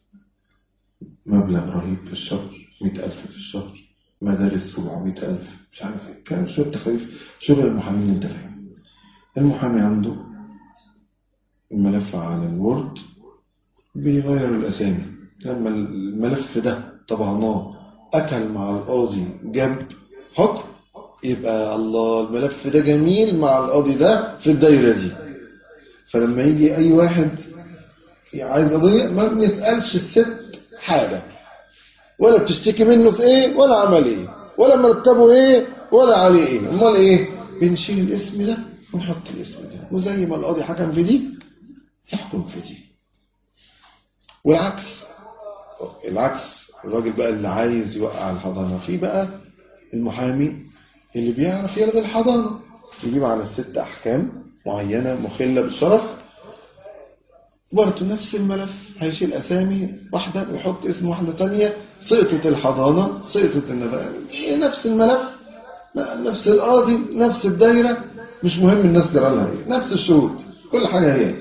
[SPEAKER 2] مبلغ رهيب في الشهر مئة ألف في الشهر مدارس سبعمائة ألف مش عارف ايه كان شوية تخفيف شغل المحامين انت فاهم المحامي عنده الملف على الوورد بيغير الأسامي لما الملف ده طبعناه أكل مع القاضي جاب حكم يبقى الله الملف ده جميل مع القاضي ده في الدايرة دي فلما يجي أي واحد عايز قضية ما بنسألش الست حاجة ولا بتشتكي منه في ايه ولا عمل ايه ولا مرتبه ايه ولا عليه ايه امال ايه بنشيل الاسم ده ونحط الاسم ده وزي ما القاضي حكم في دي يحكم في دي والعكس العكس الراجل بقى اللي عايز يوقع الحضانة في بقى المحامي اللي بيعرف يلغي الحضانة يجيب على الست أحكام معينة مخلة بالشرف برضه نفس الملف هيشيل أسامي واحدة ويحط اسم واحدة تانية سقطت الحضانة سقطت النفقة نفس الملف نفس القاضي نفس الدايرة مش مهم الناس جرى لها ايه نفس الشروط كل حاجة هي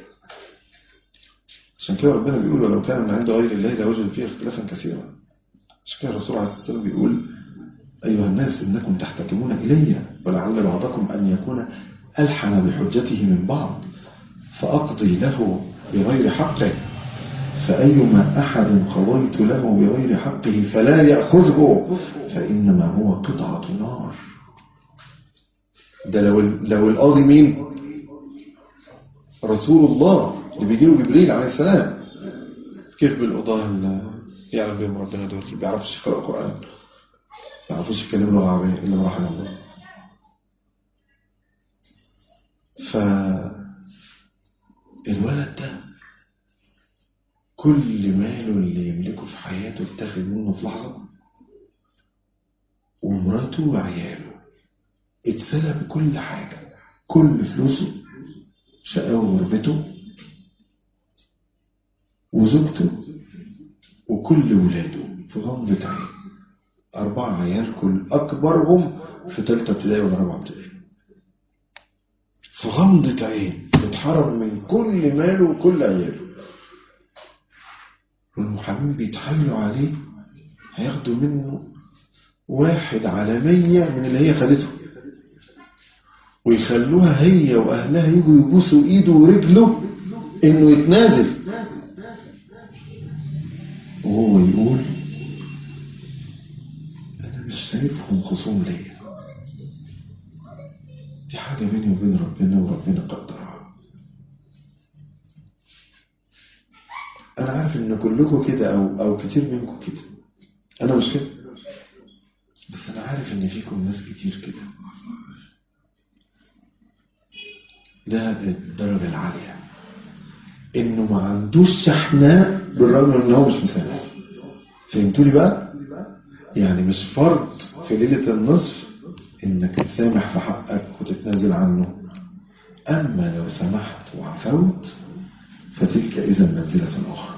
[SPEAKER 2] عشان كده ربنا بيقول ولو كان من عند غير الله لوجد فيه اختلافا كثيرا عشان كده الرسول عليه الصلاة والسلام بيقول أيها الناس إنكم تحتكمون إلي ولعل بعضكم أن يكون ألحن بحجته من بعض فأقضي له بغير حقه فأيما أحد قضيت له بغير حقه فلا يأخذه فإنما هو قطعة نار ده لو لو القاضي مين رسول الله اللي بيجيله جبريل عليه السلام كيف بالقضاء اللي يعلم بهم ربنا دول اللي بيعرفش يقرأ قرآن ما بيعرفوش يتكلموا لغة عربية إلا ما رحم الله فالولد ده كل ماله اللي يملكه في حياته اتاخد منه في لحظة ومراته وعياله اتسلب كل حاجة كل فلوسه شقاوة غربته وزوجته وكل ولاده في غمضة عين أربعة عيال كل أكبرهم في تالتة ابتدائي ولا رابعة ابتدائي في غمضة عين اتحرم من كل ماله وكل عياله والمحامين بيتحايلوا عليه هياخدوا منه واحد على مية من اللي هي خدته ويخلوها هي وأهلها يجوا يبوسوا إيده ورجله إنه يتنازل وهو يقول أنا مش شايفهم خصوم ليا دي حاجة بيني وبين ربنا وربنا قدرها أنا عارف إن كلكم كده أو, أو كتير منكم كده أنا مش كده بس أنا عارف إن فيكم ناس كتير كده ده الدرجة العالية إنه ما عندوش شحناء بالرغم من إن هو مش مسامح فهمتوا لي بقى؟ يعني مش فرض في ليلة النصف إنك تسامح في حقك وتتنازل عنه أما لو سمحت وعفوت فتلك إذا منزلة أخرى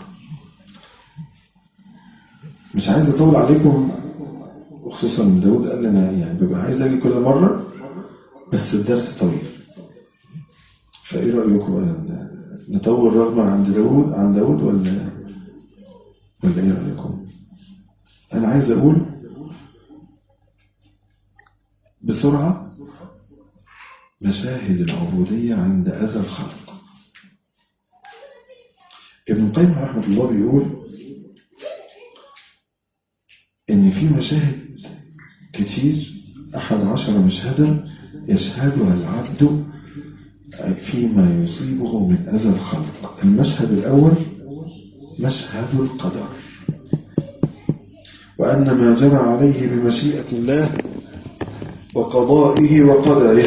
[SPEAKER 2] مش عايز أطول عليكم وخصوصا داود قال لنا يعني ببقى عايز أجي كل مرة بس الدرس طويل فإيه رأيكم نطول رغم عند داود عن داود ولا ولا إيه رأيكم أنا عايز أقول بسرعة مشاهد العبودية عند أذى الخلق ابن القيم رحمة الله بيقول إن في مشاهد كتير أحد عشر مشهدا يشهدها العبد فيما يصيبه من أذى الخلق المشهد الأول مشهد القدر وأن ما جرى عليه بمشيئة الله وقضائه وقدره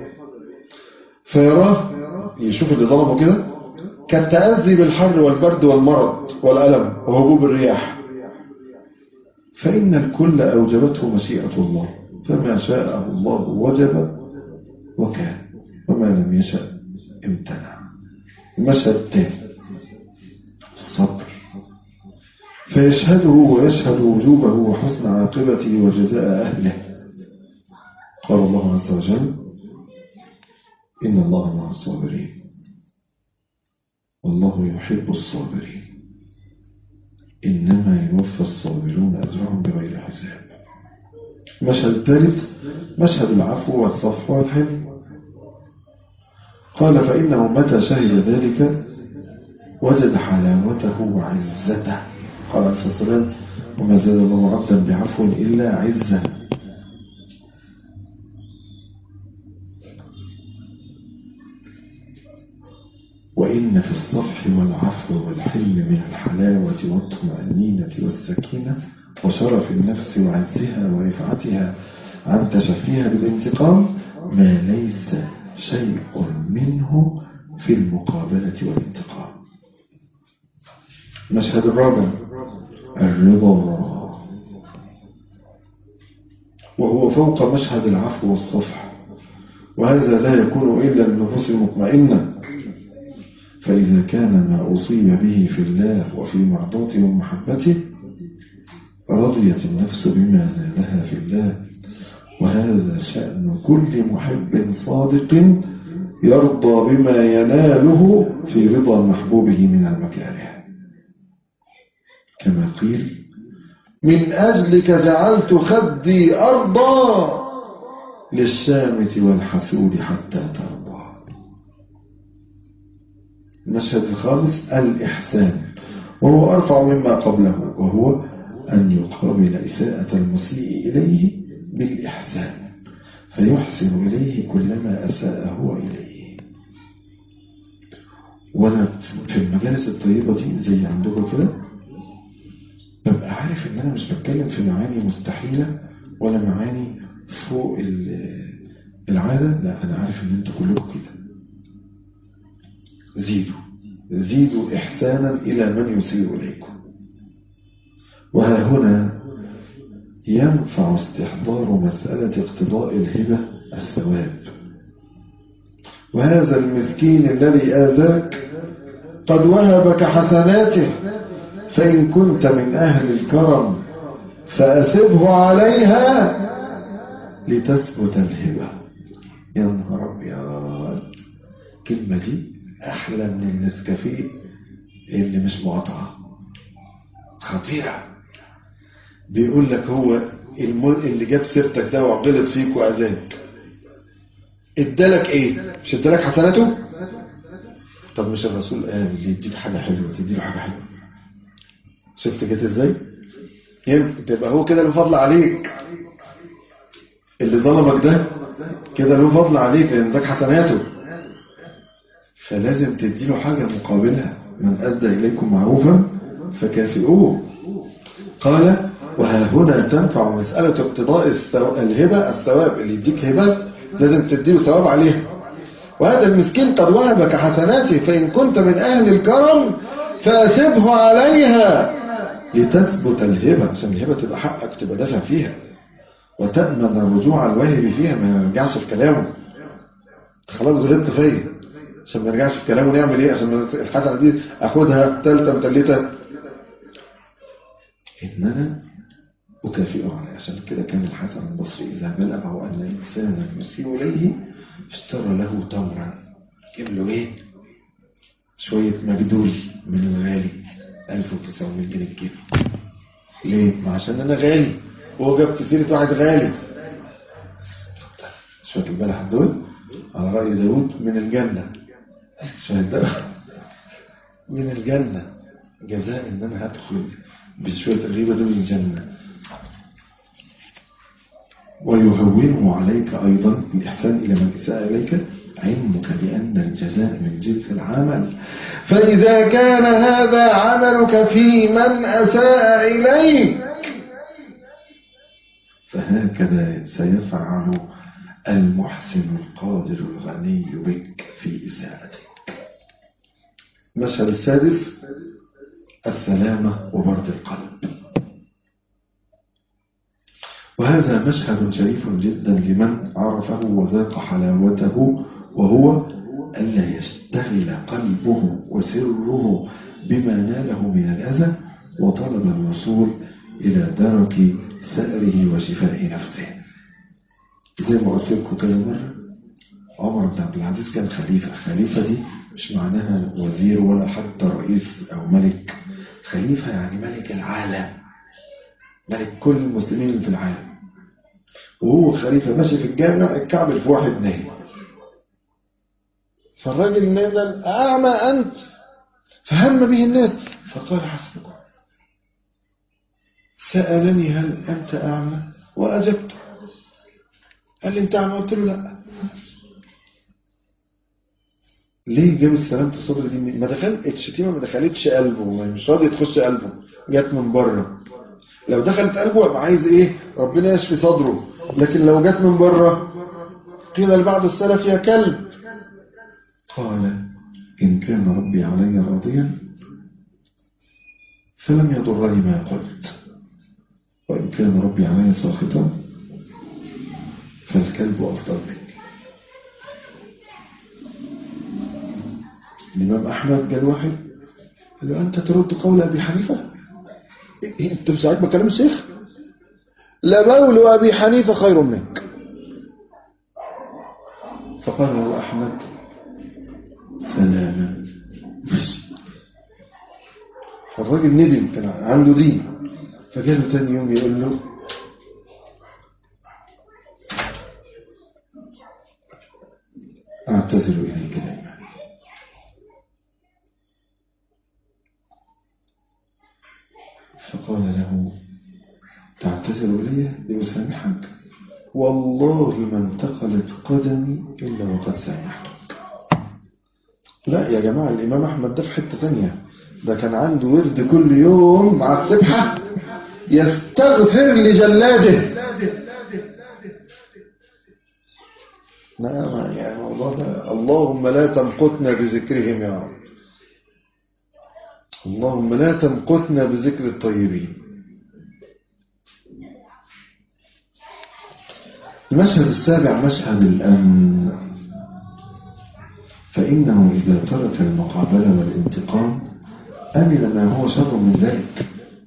[SPEAKER 2] فيراه يشوف اللي ظلمه كده كالتأذي بالحر والبرد والمرض والألم وهبوب الرياح فإن الكل أوجبته مشيئة الله فما شاءه الله وجب وكان وما لم يشأ امتنع المشهد الثاني الصبر فيشهده ويشهد وجوبه وحسن عاقبته وجزاء أهله قال الله عز وجل إن الله مع الصابرين والله يحب الصابرين إنما يوفى الصابرون أجرهم بغير حساب المشهد الثالث مشهد العفو والصفح والحلم قال فإنه متى شهد ذلك وجد حلاوته وعزته قال عليه الصلاة والسلام وما زاد الله عبدا بعفو إلا عزة وإن في الصفح والعفو والحلم من الحلاوة والطمأنينة والسكينة وشرف النفس وعزها ورفعتها عن تشفيها بالانتقام ما ليس شيء منه في المقابلة والانتقام المشهد الرابع الرضا وهو فوق مشهد العفو والصفح وهذا لا يكون إلا للنفوس المطمئنة فإذا كان ما أصيب به في الله وفي مرضاته ومحبته رضيت النفس بما نالها في الله وهذا شأن كل محب صادق يرضى بما يناله في رضا محبوبه من المكاره كما قيل من أجلك جعلت خدي أرضا للشامت والحسود حتى ترضى المشهد الخامس الإحسان وهو أرفع مما قبله وهو أن يقابل إساءة المسيء إليه بالإحسان فيحسن إليه كلما أساء هو إليه وأنا في المجالس الطيبة دي زي عندكم كده ببقى عارف إن أنا مش بتكلم في معاني مستحيلة ولا معاني فوق العادة لا أنا عارف إن أنتوا كلكم كده زيدوا زيدوا إحسانا إلى من يسيء إليكم وها هنا ينفع استحضار مسألة اقتضاء الهبة الثواب وهذا المسكين الذي آذاك قد وهبك حسناته فإن كنت من أهل الكرم فأسبه عليها لتثبت الهبة يا نهار أبيض الكلمة دي أحلى من النسكافيه اللي مش مقاطعة خطيرة بيقول لك هو اللي جاب سيرتك ده وغلط فيك وأذاك ادالك ايه مش ادالك حسناته طب مش الرسول قال اللي يديك حاجة حلوة تديله حاجة حلوة شفت جت ازاي يمكن تبقى هو كده له فضل عليك اللي ظلمك ده كده له فضل عليك لان اداك حسناته فلازم تديله حاجة مقابلها من أدى إليكم معروفا فكافئوه قال وها هنا تنفع مسألة اقتضاء الهبة الثواب اللي يديك هبة لازم تديله ثواب عليها وهذا المسكين قد وهبك حسناته فإن كنت من أهل الكرم فأسبه عليها لتثبت الهبة عشان الهبة تبقى حقك تبقى دافع فيها وتأمن رجوع الواهب فيها ما يرجعش في كلامه خلاص غلطت فيا عشان ما نرجعش في كلامه نعمل ايه عشان الحسنه دي اخدها ثالثه مثلثه ان انا اكافئه عليه عشان كده كان الحسن البصري اذا بلغه ان انسانا يسيء اليه اشترى له تمرا جاب له ايه شويه مجدول من الغالي 1900 جنيه الكيلو ليه ما عشان انا غالي وهو جاب سيره واحد غالي شويه البلح دول على راي داوود من الجنه من الجنة جزاء ان انا هدخل بشوية الغيبة دول الجنة ويهونه عليك ايضا الاحسان الى من اساء اليك علمك بان الجزاء من جنس العمل فاذا كان هذا عملك في من اساء اليك فهكذا سيفعل المحسن القادر الغني بك في إساءتك المشهد السادس السلامة وبرد القلب وهذا مشهد شريف جدا لمن عرفه وذاق حلاوته وهو ألا يشتغل قلبه وسره بما ناله من الأذى وطلب الوصول إلى درك ثأره وشفاء نفسه زي ما قلت لكم كذا مرة عمر بن عبد العزيز كان خليفة خليفة دي مش معناها وزير ولا حتى رئيس أو ملك خليفة يعني ملك العالم ملك كل المسلمين في العالم وهو خليفة ماشي في الجامع الكعب في واحد نايم فالراجل نزل أعمى أنت فهم به الناس فقال حسبكم سألني هل أنت أعمى وأجبته قال لي أنت أعمى قلت له لا ليه جاب السلامة الصدر دي ما دخل الشتيمة ما دخلتش قلبه مش راضي تخش قلبه جت من بره
[SPEAKER 1] لو دخلت قلبه يبقى عايز ايه ربنا يشفي صدره لكن لو جت من بره قيل لبعض السلف يا كلب قال إن كان ربي علي راضيا فلم يضرني ما قلت وإن كان ربي علي ساخطا فالكلب أفضل مني الإمام أحمد قال واحد قال له أنت ترد قول أبي حنيفة إيه أنت مش عاجبك كلام الشيخ لبول أبي حنيفة خير منك فقال له أحمد سلاما ماشي فالراجل ندم كان عنده دين فجاله تاني يوم يقول له أعتذر إليك دائما فقال له تعتذر إلي لأسامحك والله ما انتقلت قدمي إلا وقد سامحتك لا يا جماعة الإمام أحمد ده في حتة تانية ده كان عنده ورد كل يوم مع السبحة يستغفر لجلاده لا يعني الموضوع ده اللهم لا تمقتنا بذكرهم يا رب اللهم لا تمقتنا بذكر الطيبين المشهد السابع مشهد الأمن فإنه إذا ترك المقابلة والانتقام أمن ما هو شر من ذلك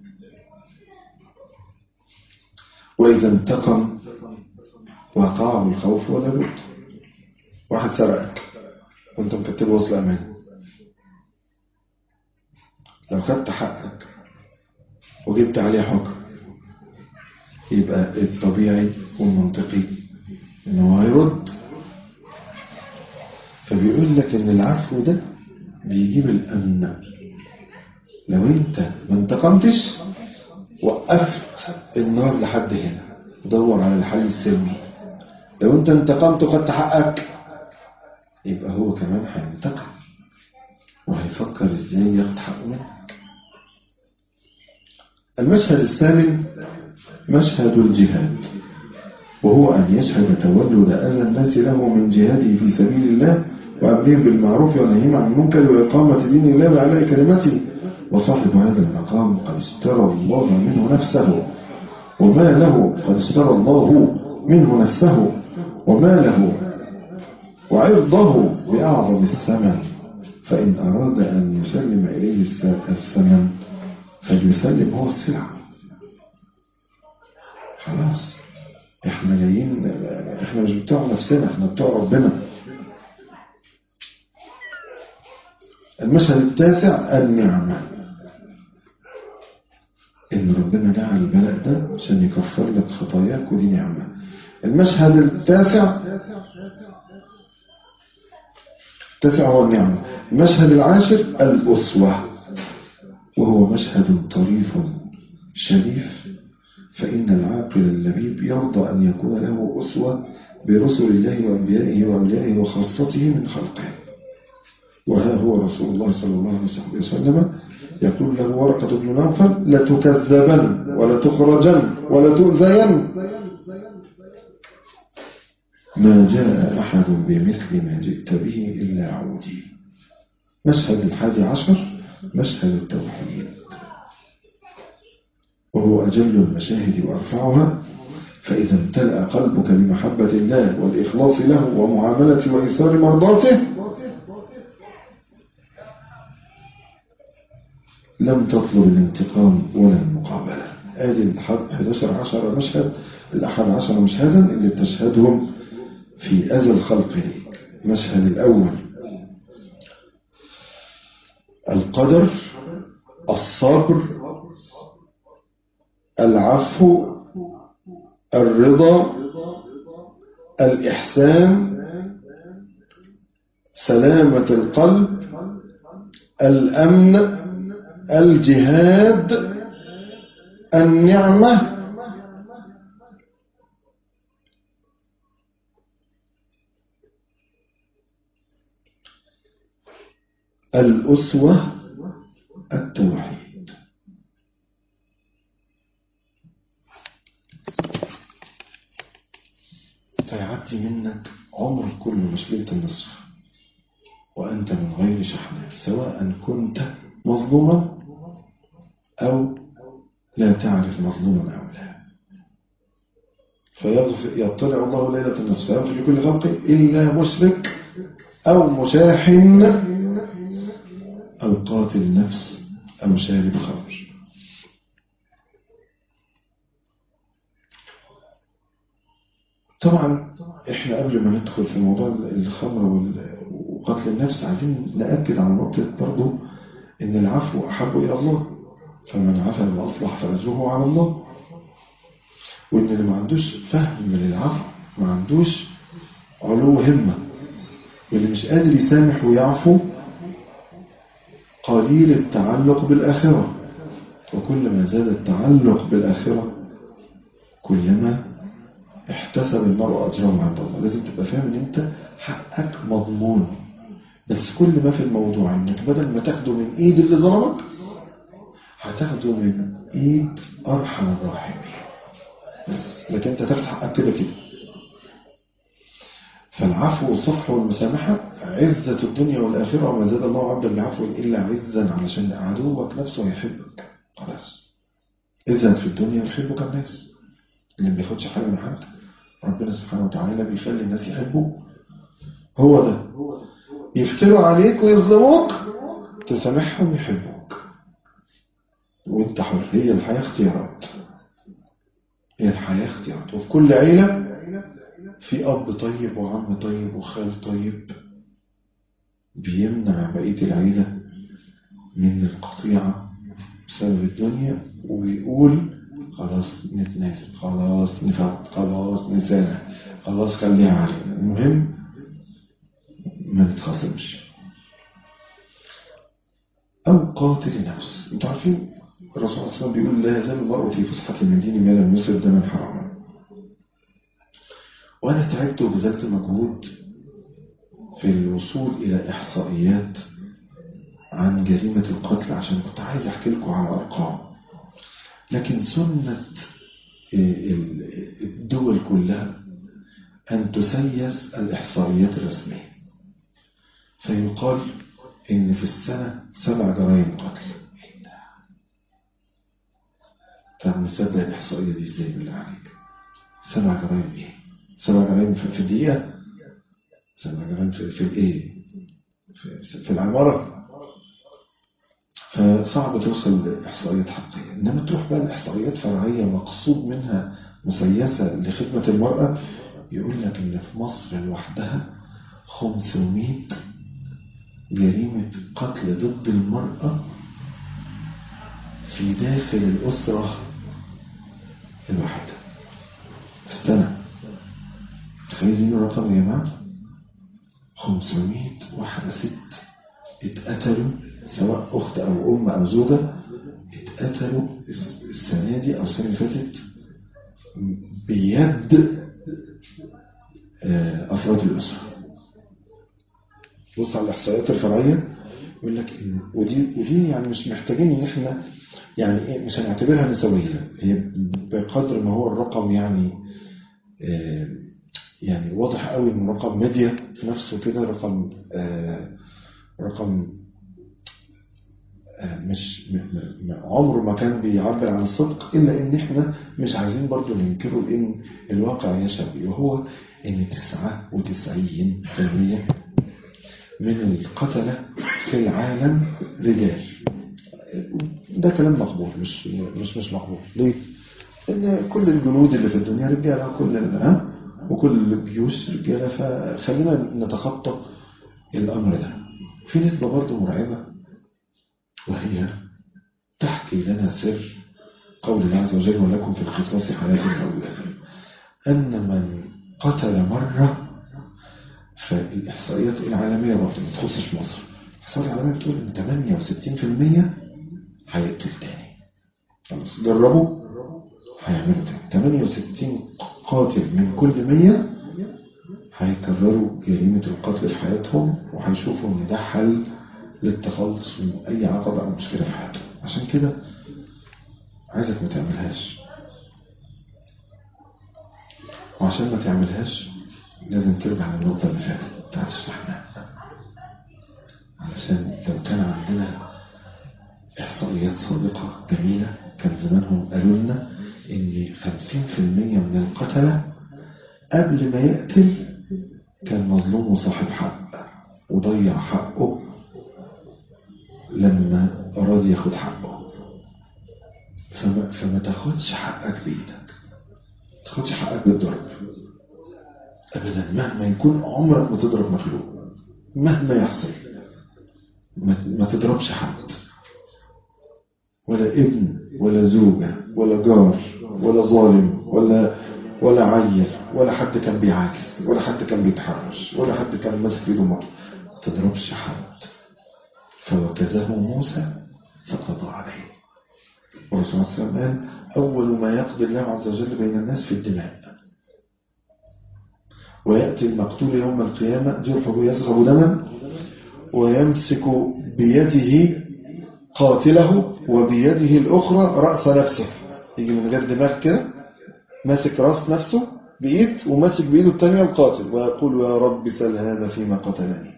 [SPEAKER 1] وإذا انتقم وقعه الخوف ولا بد واحد سرقك وانت مكتبه وصل أمان لو خدت حقك وجبت عليه حكم يبقى الطبيعي والمنطقي انه هيرد فبيقول لك ان العفو ده بيجيب الامن لو انت ما انتقمتش وقفت النار لحد هنا دور على الحل السلمي لو انت انتقمت وخدت حقك يبقى هو كمان هينتقم وهيفكر ازاي ياخد حقه منك المشهد الثامن مشهد الجهاد وهو أن يشهد تولد أذى الناس له من جهاده في سبيل الله وأمرهم بالمعروف ونهيهم عن المنكر وإقامة دين الله وعلى كلمته وصاحب هذا المقام قد اشترى الله منه نفسه وما له قد اشترى الله منه نفسه وما له وعرضه بأعظم الثمن فإن أراد أن يسلم إليه الثمن فليسلم هو السلعة خلاص احنا جايين احنا مش بتوع نفسنا احنا بتوع ربنا المشهد التاسع النعمة ان ربنا جعل البلاء ده عشان يكفر لك خطاياك ودي نعمة المشهد التاسع التاسع هو النعمة المشهد العاشر الأسوة وهو مشهد طريف شريف فإن العاقل اللبيب يرضى أن يكون له أسوة برسل الله وأنبيائه وأوليائه وخاصته من خلقه وها هو رسول الله صلى الله عليه وسلم يقول له ورقة بن نوفل لتكذبن ولتخرجن ولتؤذين ما جاء أحد بمثل ما جئت به إلا عودي مشهد الحادي عشر مشهد التوحيد وهو أجل المشاهد وأرفعها فإذا امتلأ قلبك بمحبة الله والإخلاص له ومعاملة وإيثار مرضاته لم تطلب الانتقام ولا المقابلة آدي الحد 11 عشر مشهد الأحد عشر مشهدا اللي بتشهدهم في أذى الخلق ليك المشهد الأول القدر الصبر العفو الرضا الإحسان سلامة القلب الأمن الجهاد النعمة الأسوة التوحيد
[SPEAKER 2] منك عمر كله مش ليلة النصف وأنت من غير شحناء سواء كنت مظلوما أو لا تعرف مظلوما أو لا فيطلع الله ليلة النصف فيغفر لكل خلق إلا مشرك أو مشاحن أو قاتل نفس أو شارب خمر طبعا احنا قبل ما ندخل في موضوع الخمر وال- وقتل النفس عايزين نأكد على نقطة برضو ان العفو احب الى الله فمن عفا واصلح فاجره على الله وان اللي ما عندوش فهم للعفو ما عندوش علو همة واللي مش قادر يسامح ويعفو قليل التعلق بالآخرة وكل ما زاد التعلق بالآخرة كلما احتسب المرء أجره عند الله لازم تبقى فاهم ان انت حقك مضمون بس كل ما في الموضوع انك بدل ما تاخده من ايد اللي ظلمك هتاخده من ايد ارحم الراحمين بس لكن انت تاخد حقك كده كده فالعفو والصفح والمسامحة عزة الدنيا والآخرة وما زاد الله عبدا بعفو إلا عزا علشان عدوك نفسه يحبك خلاص إذا في الدنيا يحبك الناس اللي ما بياخدش حاجة من حد ربنا سبحانه وتعالى بيخلي الناس يحبوه هو ده يفتروا عليك ويظلموك تسامحهم يحبوك وانت حر هي الحياة اختيارات هي الحياة اختيارات وفي كل عيلة في أب طيب وعم طيب وخال طيب بيمنع بقية العيلة من القطيعة بسبب الدنيا ويقول خلاص نتناسب خلاص نفوت خلاص نسامح خلاص خليها علينا المهم ما نتخاصمش أو قاتل نفس انتوا عارفين الرسول صلى الله عليه وسلم بيقول لا يزال المرء في فسحة من دين ما لم يصب دما حراما وأنا تعبت وبذلت مجهود في الوصول إلى إحصائيات عن جريمة القتل عشان كنت عايز أحكي لكم على أرقام لكن سنة الدول كلها أن تسيس الإحصائيات الرسمية فيقال إن في السنة سبع جرائم قتل طب نصدق الإحصائية دي إزاي بالله عليك سبع جرائم إيه سبع جرائم في الدقيقة سبع جرائم في, في الإيه في, في العمارة فصعب توصل لإحصائيات حقيقية إنما تروح بقى لإحصائيات فرعية مقصود منها مسيسة لخدمة المرأة يقول لك إن في مصر لوحدها 500 جريمة قتل ضد المرأة في داخل الأسرة الواحدة في السنة تخيلين الرقم يا جماعة 500 واحدة ست اتقتلوا سواء أخت أو أم أو زوجة اتقتلوا السنة دي أو السنة اللي فاتت بيد أفراد الأسرة بص على الإحصائيات الفرعية يقول لك إن ودي ودي يعني مش محتاجين إن إحنا يعني إيه مش هنعتبرها نسوية هي بقدر ما هو الرقم يعني آه يعني واضح قوي إن رقم ميديا في نفسه كده رقم آه رقم آه مش عمره ما كان بيعبر عن الصدق إلا إن إحنا مش عايزين برضو ننكره لأن الواقع يشهد وهو إن 99% من القتلة في العالم رجال ده كلام مقبول مش مش مش مقبول ليه؟ ان كل الجنود اللي في الدنيا رجاله وكل ها وكل الجيوش رجاله فخلينا نتخطى الامر ده في نسبه برضه مرعبه وهي تحكي لنا سر قول الله عز وجل ولكم في القصاص حياه اولاد ان من قتل مره فالإحصائيات العالمية برضه ما تخصش مصر الإحصائيات العالمية بتقول إن 68% هيقتل تاني خلاص جربوا هيعملوا تاني 68 قاتل من كل 100 هيكرروا جريمة القتل في حياتهم وهيشوفوا إن ده حل للتخلص من أي عقبة أو مشكلة في حياتهم عشان كده عايزك ما تعملهاش وعشان ما تعملهاش لازم ترجع للنقطة اللي فاتت بتاعت الشحناء علشان لو كان عندنا إحصائيات سابقة جميلة كان زمانهم قالوا لنا إن 50% من القتلة قبل ما يقتل كان مظلوم وصاحب حق وضيع حقه لما أراد ياخد حقه فما, فما تاخدش حقك بإيدك ما تاخدش حقك بالضرب أبدا مهما يكون عمرك ما تضرب مخلوق مهما يحصل ما, ما تضربش حد ولا ابن ولا زوجة ولا جار ولا ظالم ولا ولا عيل ولا حد كان بيعاكس ولا حد كان بيتحرش ولا حد كان ماسك ايده مر ما تضربش حد فوكزه موسى فقضى عليه والرسول صلى الله عليه وسلم قال أول ما يقضي الله عز وجل بين الناس في الدماء ويأتي المقتول يوم القيامة جرحه يسغب دما ويمسك بيده قاتله وبيده الأخرى رأس نفسه يجي من غير دماغ كده ماسك رأس نفسه بإيد وماسك بإيده الثانية القاتل ويقول يا رب سل هذا فيما قتلني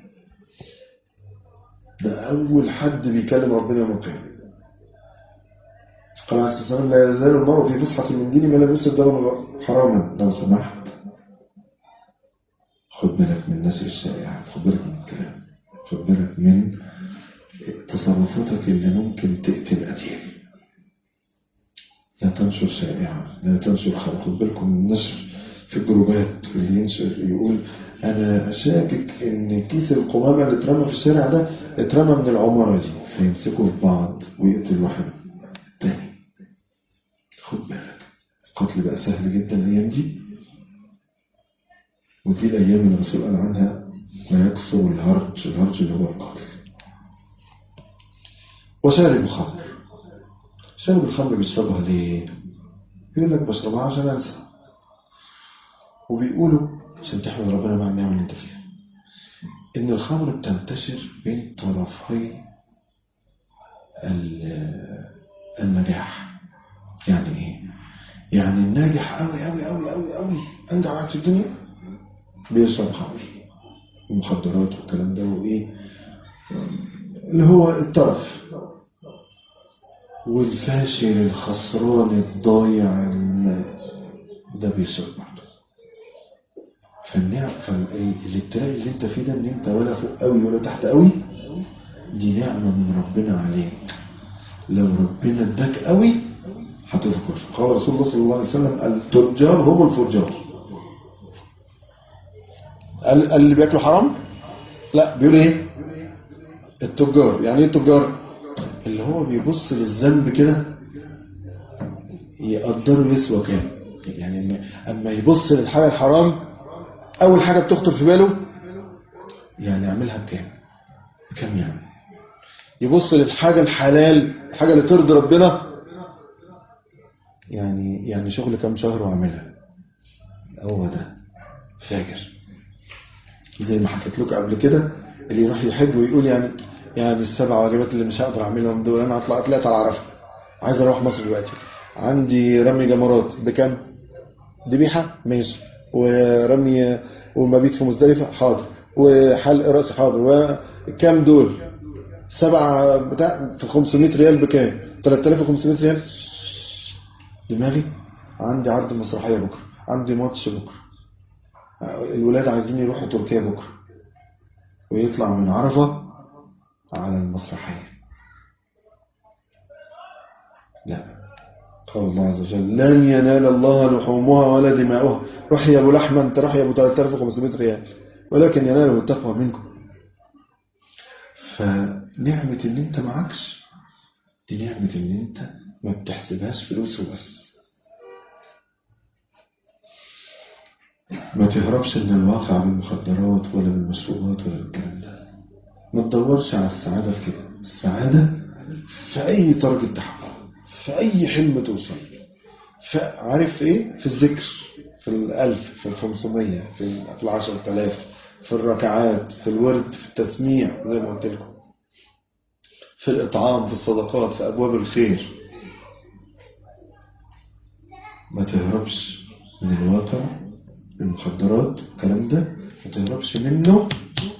[SPEAKER 2] ده أول حد بيكلم ربنا يوم القيامة قال عليه الصلاة والسلام لا يزال المرء في فسحة من دينه ما لم يسد دم حراما لو سمحت خد بالك من الناس الشائعات خد بالك من الكلام خد بالك من تصرفاتك اللي ممكن تقتل قتيل لا تنشر شائعة لا تنشر خبر خد بالكم من النشر في الجروبات اللي ينشر يقول أنا شاكك إن كيس القمامة اللي اترمى في الشارع ده اترمى من العمارة دي فيمسكوا في بعض ويقتل واحد التاني خد بالك القتل بقى سهل جدا الأيام دي ودي الأيام اللي الرسول قال عنها ما يكسر الهرج الهرج اللي هو القتل وشارب الخمر شارب الخمر بيشربها ليه يقول لك بشربها عشان أنسى وبيقولوا عشان تحمد ربنا مع النعمة اللي انت فيها إن الخمر بتنتشر بين طرفي النجاح يعني ايه يعني الناجح قوي قوي قوي قوي قوي انجح واحد في الدنيا بيشرب خمر المخدرات والكلام ده وايه اللي هو الطرف والفاشل الخسران الضايع ده بيشرب برضه فالنعم فالابتلاء اللي انت فيه ده ان انت ولا فوق قوي ولا تحت قوي دي نعمة من ربنا عليك لو ربنا اداك قوي هتذكر قال رسول الله صلى الله عليه وسلم التجار هم الفجار قال اللي بياكلوا حرام لا بيقول ايه التجار يعني ايه التجار اللي هو بيبص للذنب كده يقدره يسوى كام يعني اما يبص للحاجه الحرام اول حاجه بتخطر في باله يعني اعملها بكام بكام يعني يبص للحاجه الحلال الحاجه اللي ترضي ربنا يعني يعني شغل كام شهر واعملها هو ده فاجر زي ما حكيت لكم قبل كده اللي يروح يحج ويقول يعني يعني السبع واجبات اللي مش هقدر اعملهم دول انا هطلع طلعت على عرفه عايز اروح مصر دلوقتي عندي رمي جمرات بكام ذبيحه ماشي ورمي ومبيت في مزدلفه حاضر وحلق راس حاضر وكام دول سبع بتاع في 500 ريال بكام 3500 ريال دماغي عندي عرض مسرحيه بكره عندي ماتش بكره الولاد عايزين يروحوا تركيا بكره ويطلع من عرفه على المسرحيه لا قال الله عز وجل لن ينال الله لحومها ولا دماؤها روح يا ابو لحمه انت روح يا ابو 3500 ريال ولكن يناله التقوى منكم فنعمه ان انت معكش دي نعمه ان انت ما بتحسبهاش فلوس وبس ما تهربش من الواقع بالمخدرات ولا بالمشروبات ولا بالكلام ده ما تدورش على السعادة في كده السعادة في أي درجة تحقق في أي حلم توصل عارف إيه في الذكر في الألف في الخمسمية في في العشر تلاف في الركعات في الورد في التسميع زي ما قلت لكم في الإطعام في الصدقات في أبواب الخير ما تهربش من الواقع المخدرات الكلام ده ما تهربش منه ما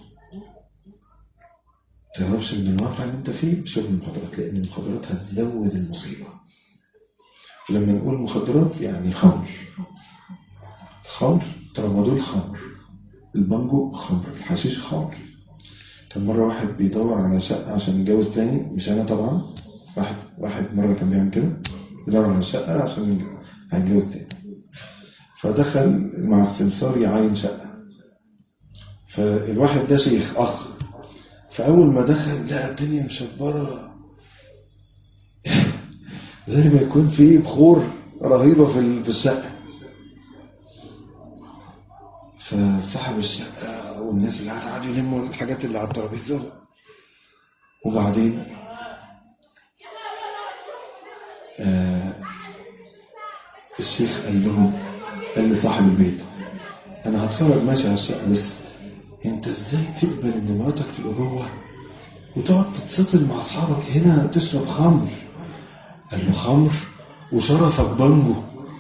[SPEAKER 2] تهربش من الواقع اللي انت فيه بشرب المخدرات لان المخدرات هتزود المصيبة لما نقول مخدرات يعني خمر خمر ترامادول خمر البانجو خمر الحشيش خمر كان مرة واحد بيدور على شقة عشان يتجوز تاني مش أنا طبعا واحد واحد مرة كان بيعمل كده بيدور على شقة عشان هيتجوز تاني فدخل مع السمسار يعاين شقة فالواحد ده شيخ أخ فأول ما دخل لقى الدنيا مشبرة زي ما يكون في بخور رهيبة في الشقة فصاحب الشقة والناس اللي قاعدة قعدوا يلموا الحاجات اللي على الترابيزة وبعدين آه الشيخ قال لهم قال لصاحب البيت انا هتفرج ماشي على الشقة بس انت ازاي تقبل ان مراتك تبقى جوه وتقعد تتصل مع اصحابك هنا تشرب خمر قال له خمر وشرفك بانجو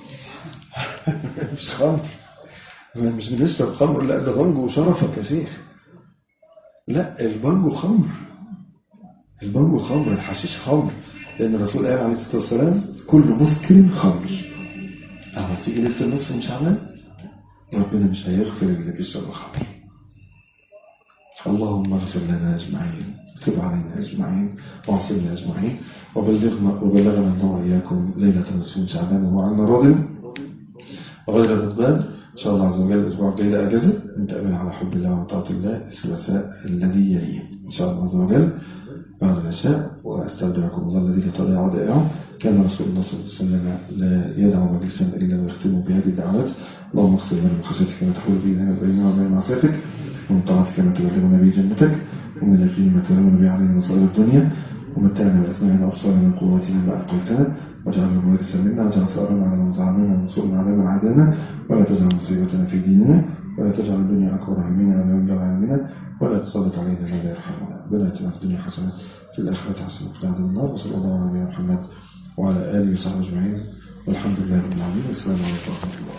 [SPEAKER 2] مش خمر مش بنشرب خمر لا ده بانجو وشرفك يا شيخ لا البانجو خمر البانجو خمر الحشيش خمر لأن الرسول قال عليه الصلاة والسلام كل مسكر خمر أما تيجي ليلة النص مش عمل ربنا مش هيغفر اللي بيشرب خمر اللهم اغفر لنا أجمعين وتب علينا أجمعين واعصمنا أجمعين وبلغنا وبلغنا الله وإياكم ليلة نصف شعبان وعنا راضٍ غير غضبان إن شاء الله عز وجل الأسبوع الجاي ده أجازة نتقابل على حب الله وطاعة الله الثلاثاء الذي يليه إن شاء الله عز وجل بعد العشاء وأستودعكم الله الذي لا تضيع ودائعه كان رسول الله صلى الله عليه وسلم لا يدع مجلسا إلا ويختم بهذه الدعوات اللهم اغفر لنا من خشيتك ما تحول بيننا وبيننا وبين معصيتك ومن طاعتك ما تبلغنا به جنتك ومن اليقين ما تهون به علينا مصائب الدنيا ومتعنا بأسماعنا وأبصارنا من قوتنا ما أبقيتنا واجعلنا الوارث منا واجعل ثأرنا على من ظلمنا وانصرنا على من عادانا ولا تجعل مصيبتنا في ديننا ولا تجعل الدنيا أكبر همنا ولا مبلغ علمنا ولا تسلط علينا من لا يرحمنا ربنا اتنا في الدنيا حسنة في الآخرة حسنة وفي عذاب النار وصلى الله على نبينا محمد وعلى آله وصحبه أجمعين والحمد لله رب العالمين والسلام عليكم ورحمة الله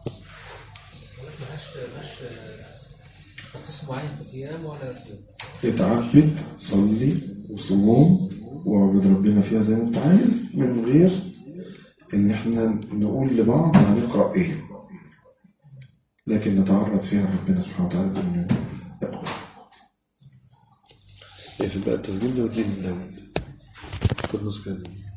[SPEAKER 3] معين في قيام ولا صيام
[SPEAKER 2] اتعبد صلي وصوم واعبد ربنا فيها زي ما انت عايز من غير ان احنا نقول لبعض هنقرأ ايه لكن نتعرض فيها ربنا سبحانه وتعالى بانه يقبل ايه في بقى التسجيل ده ودين داود كل نسخة دي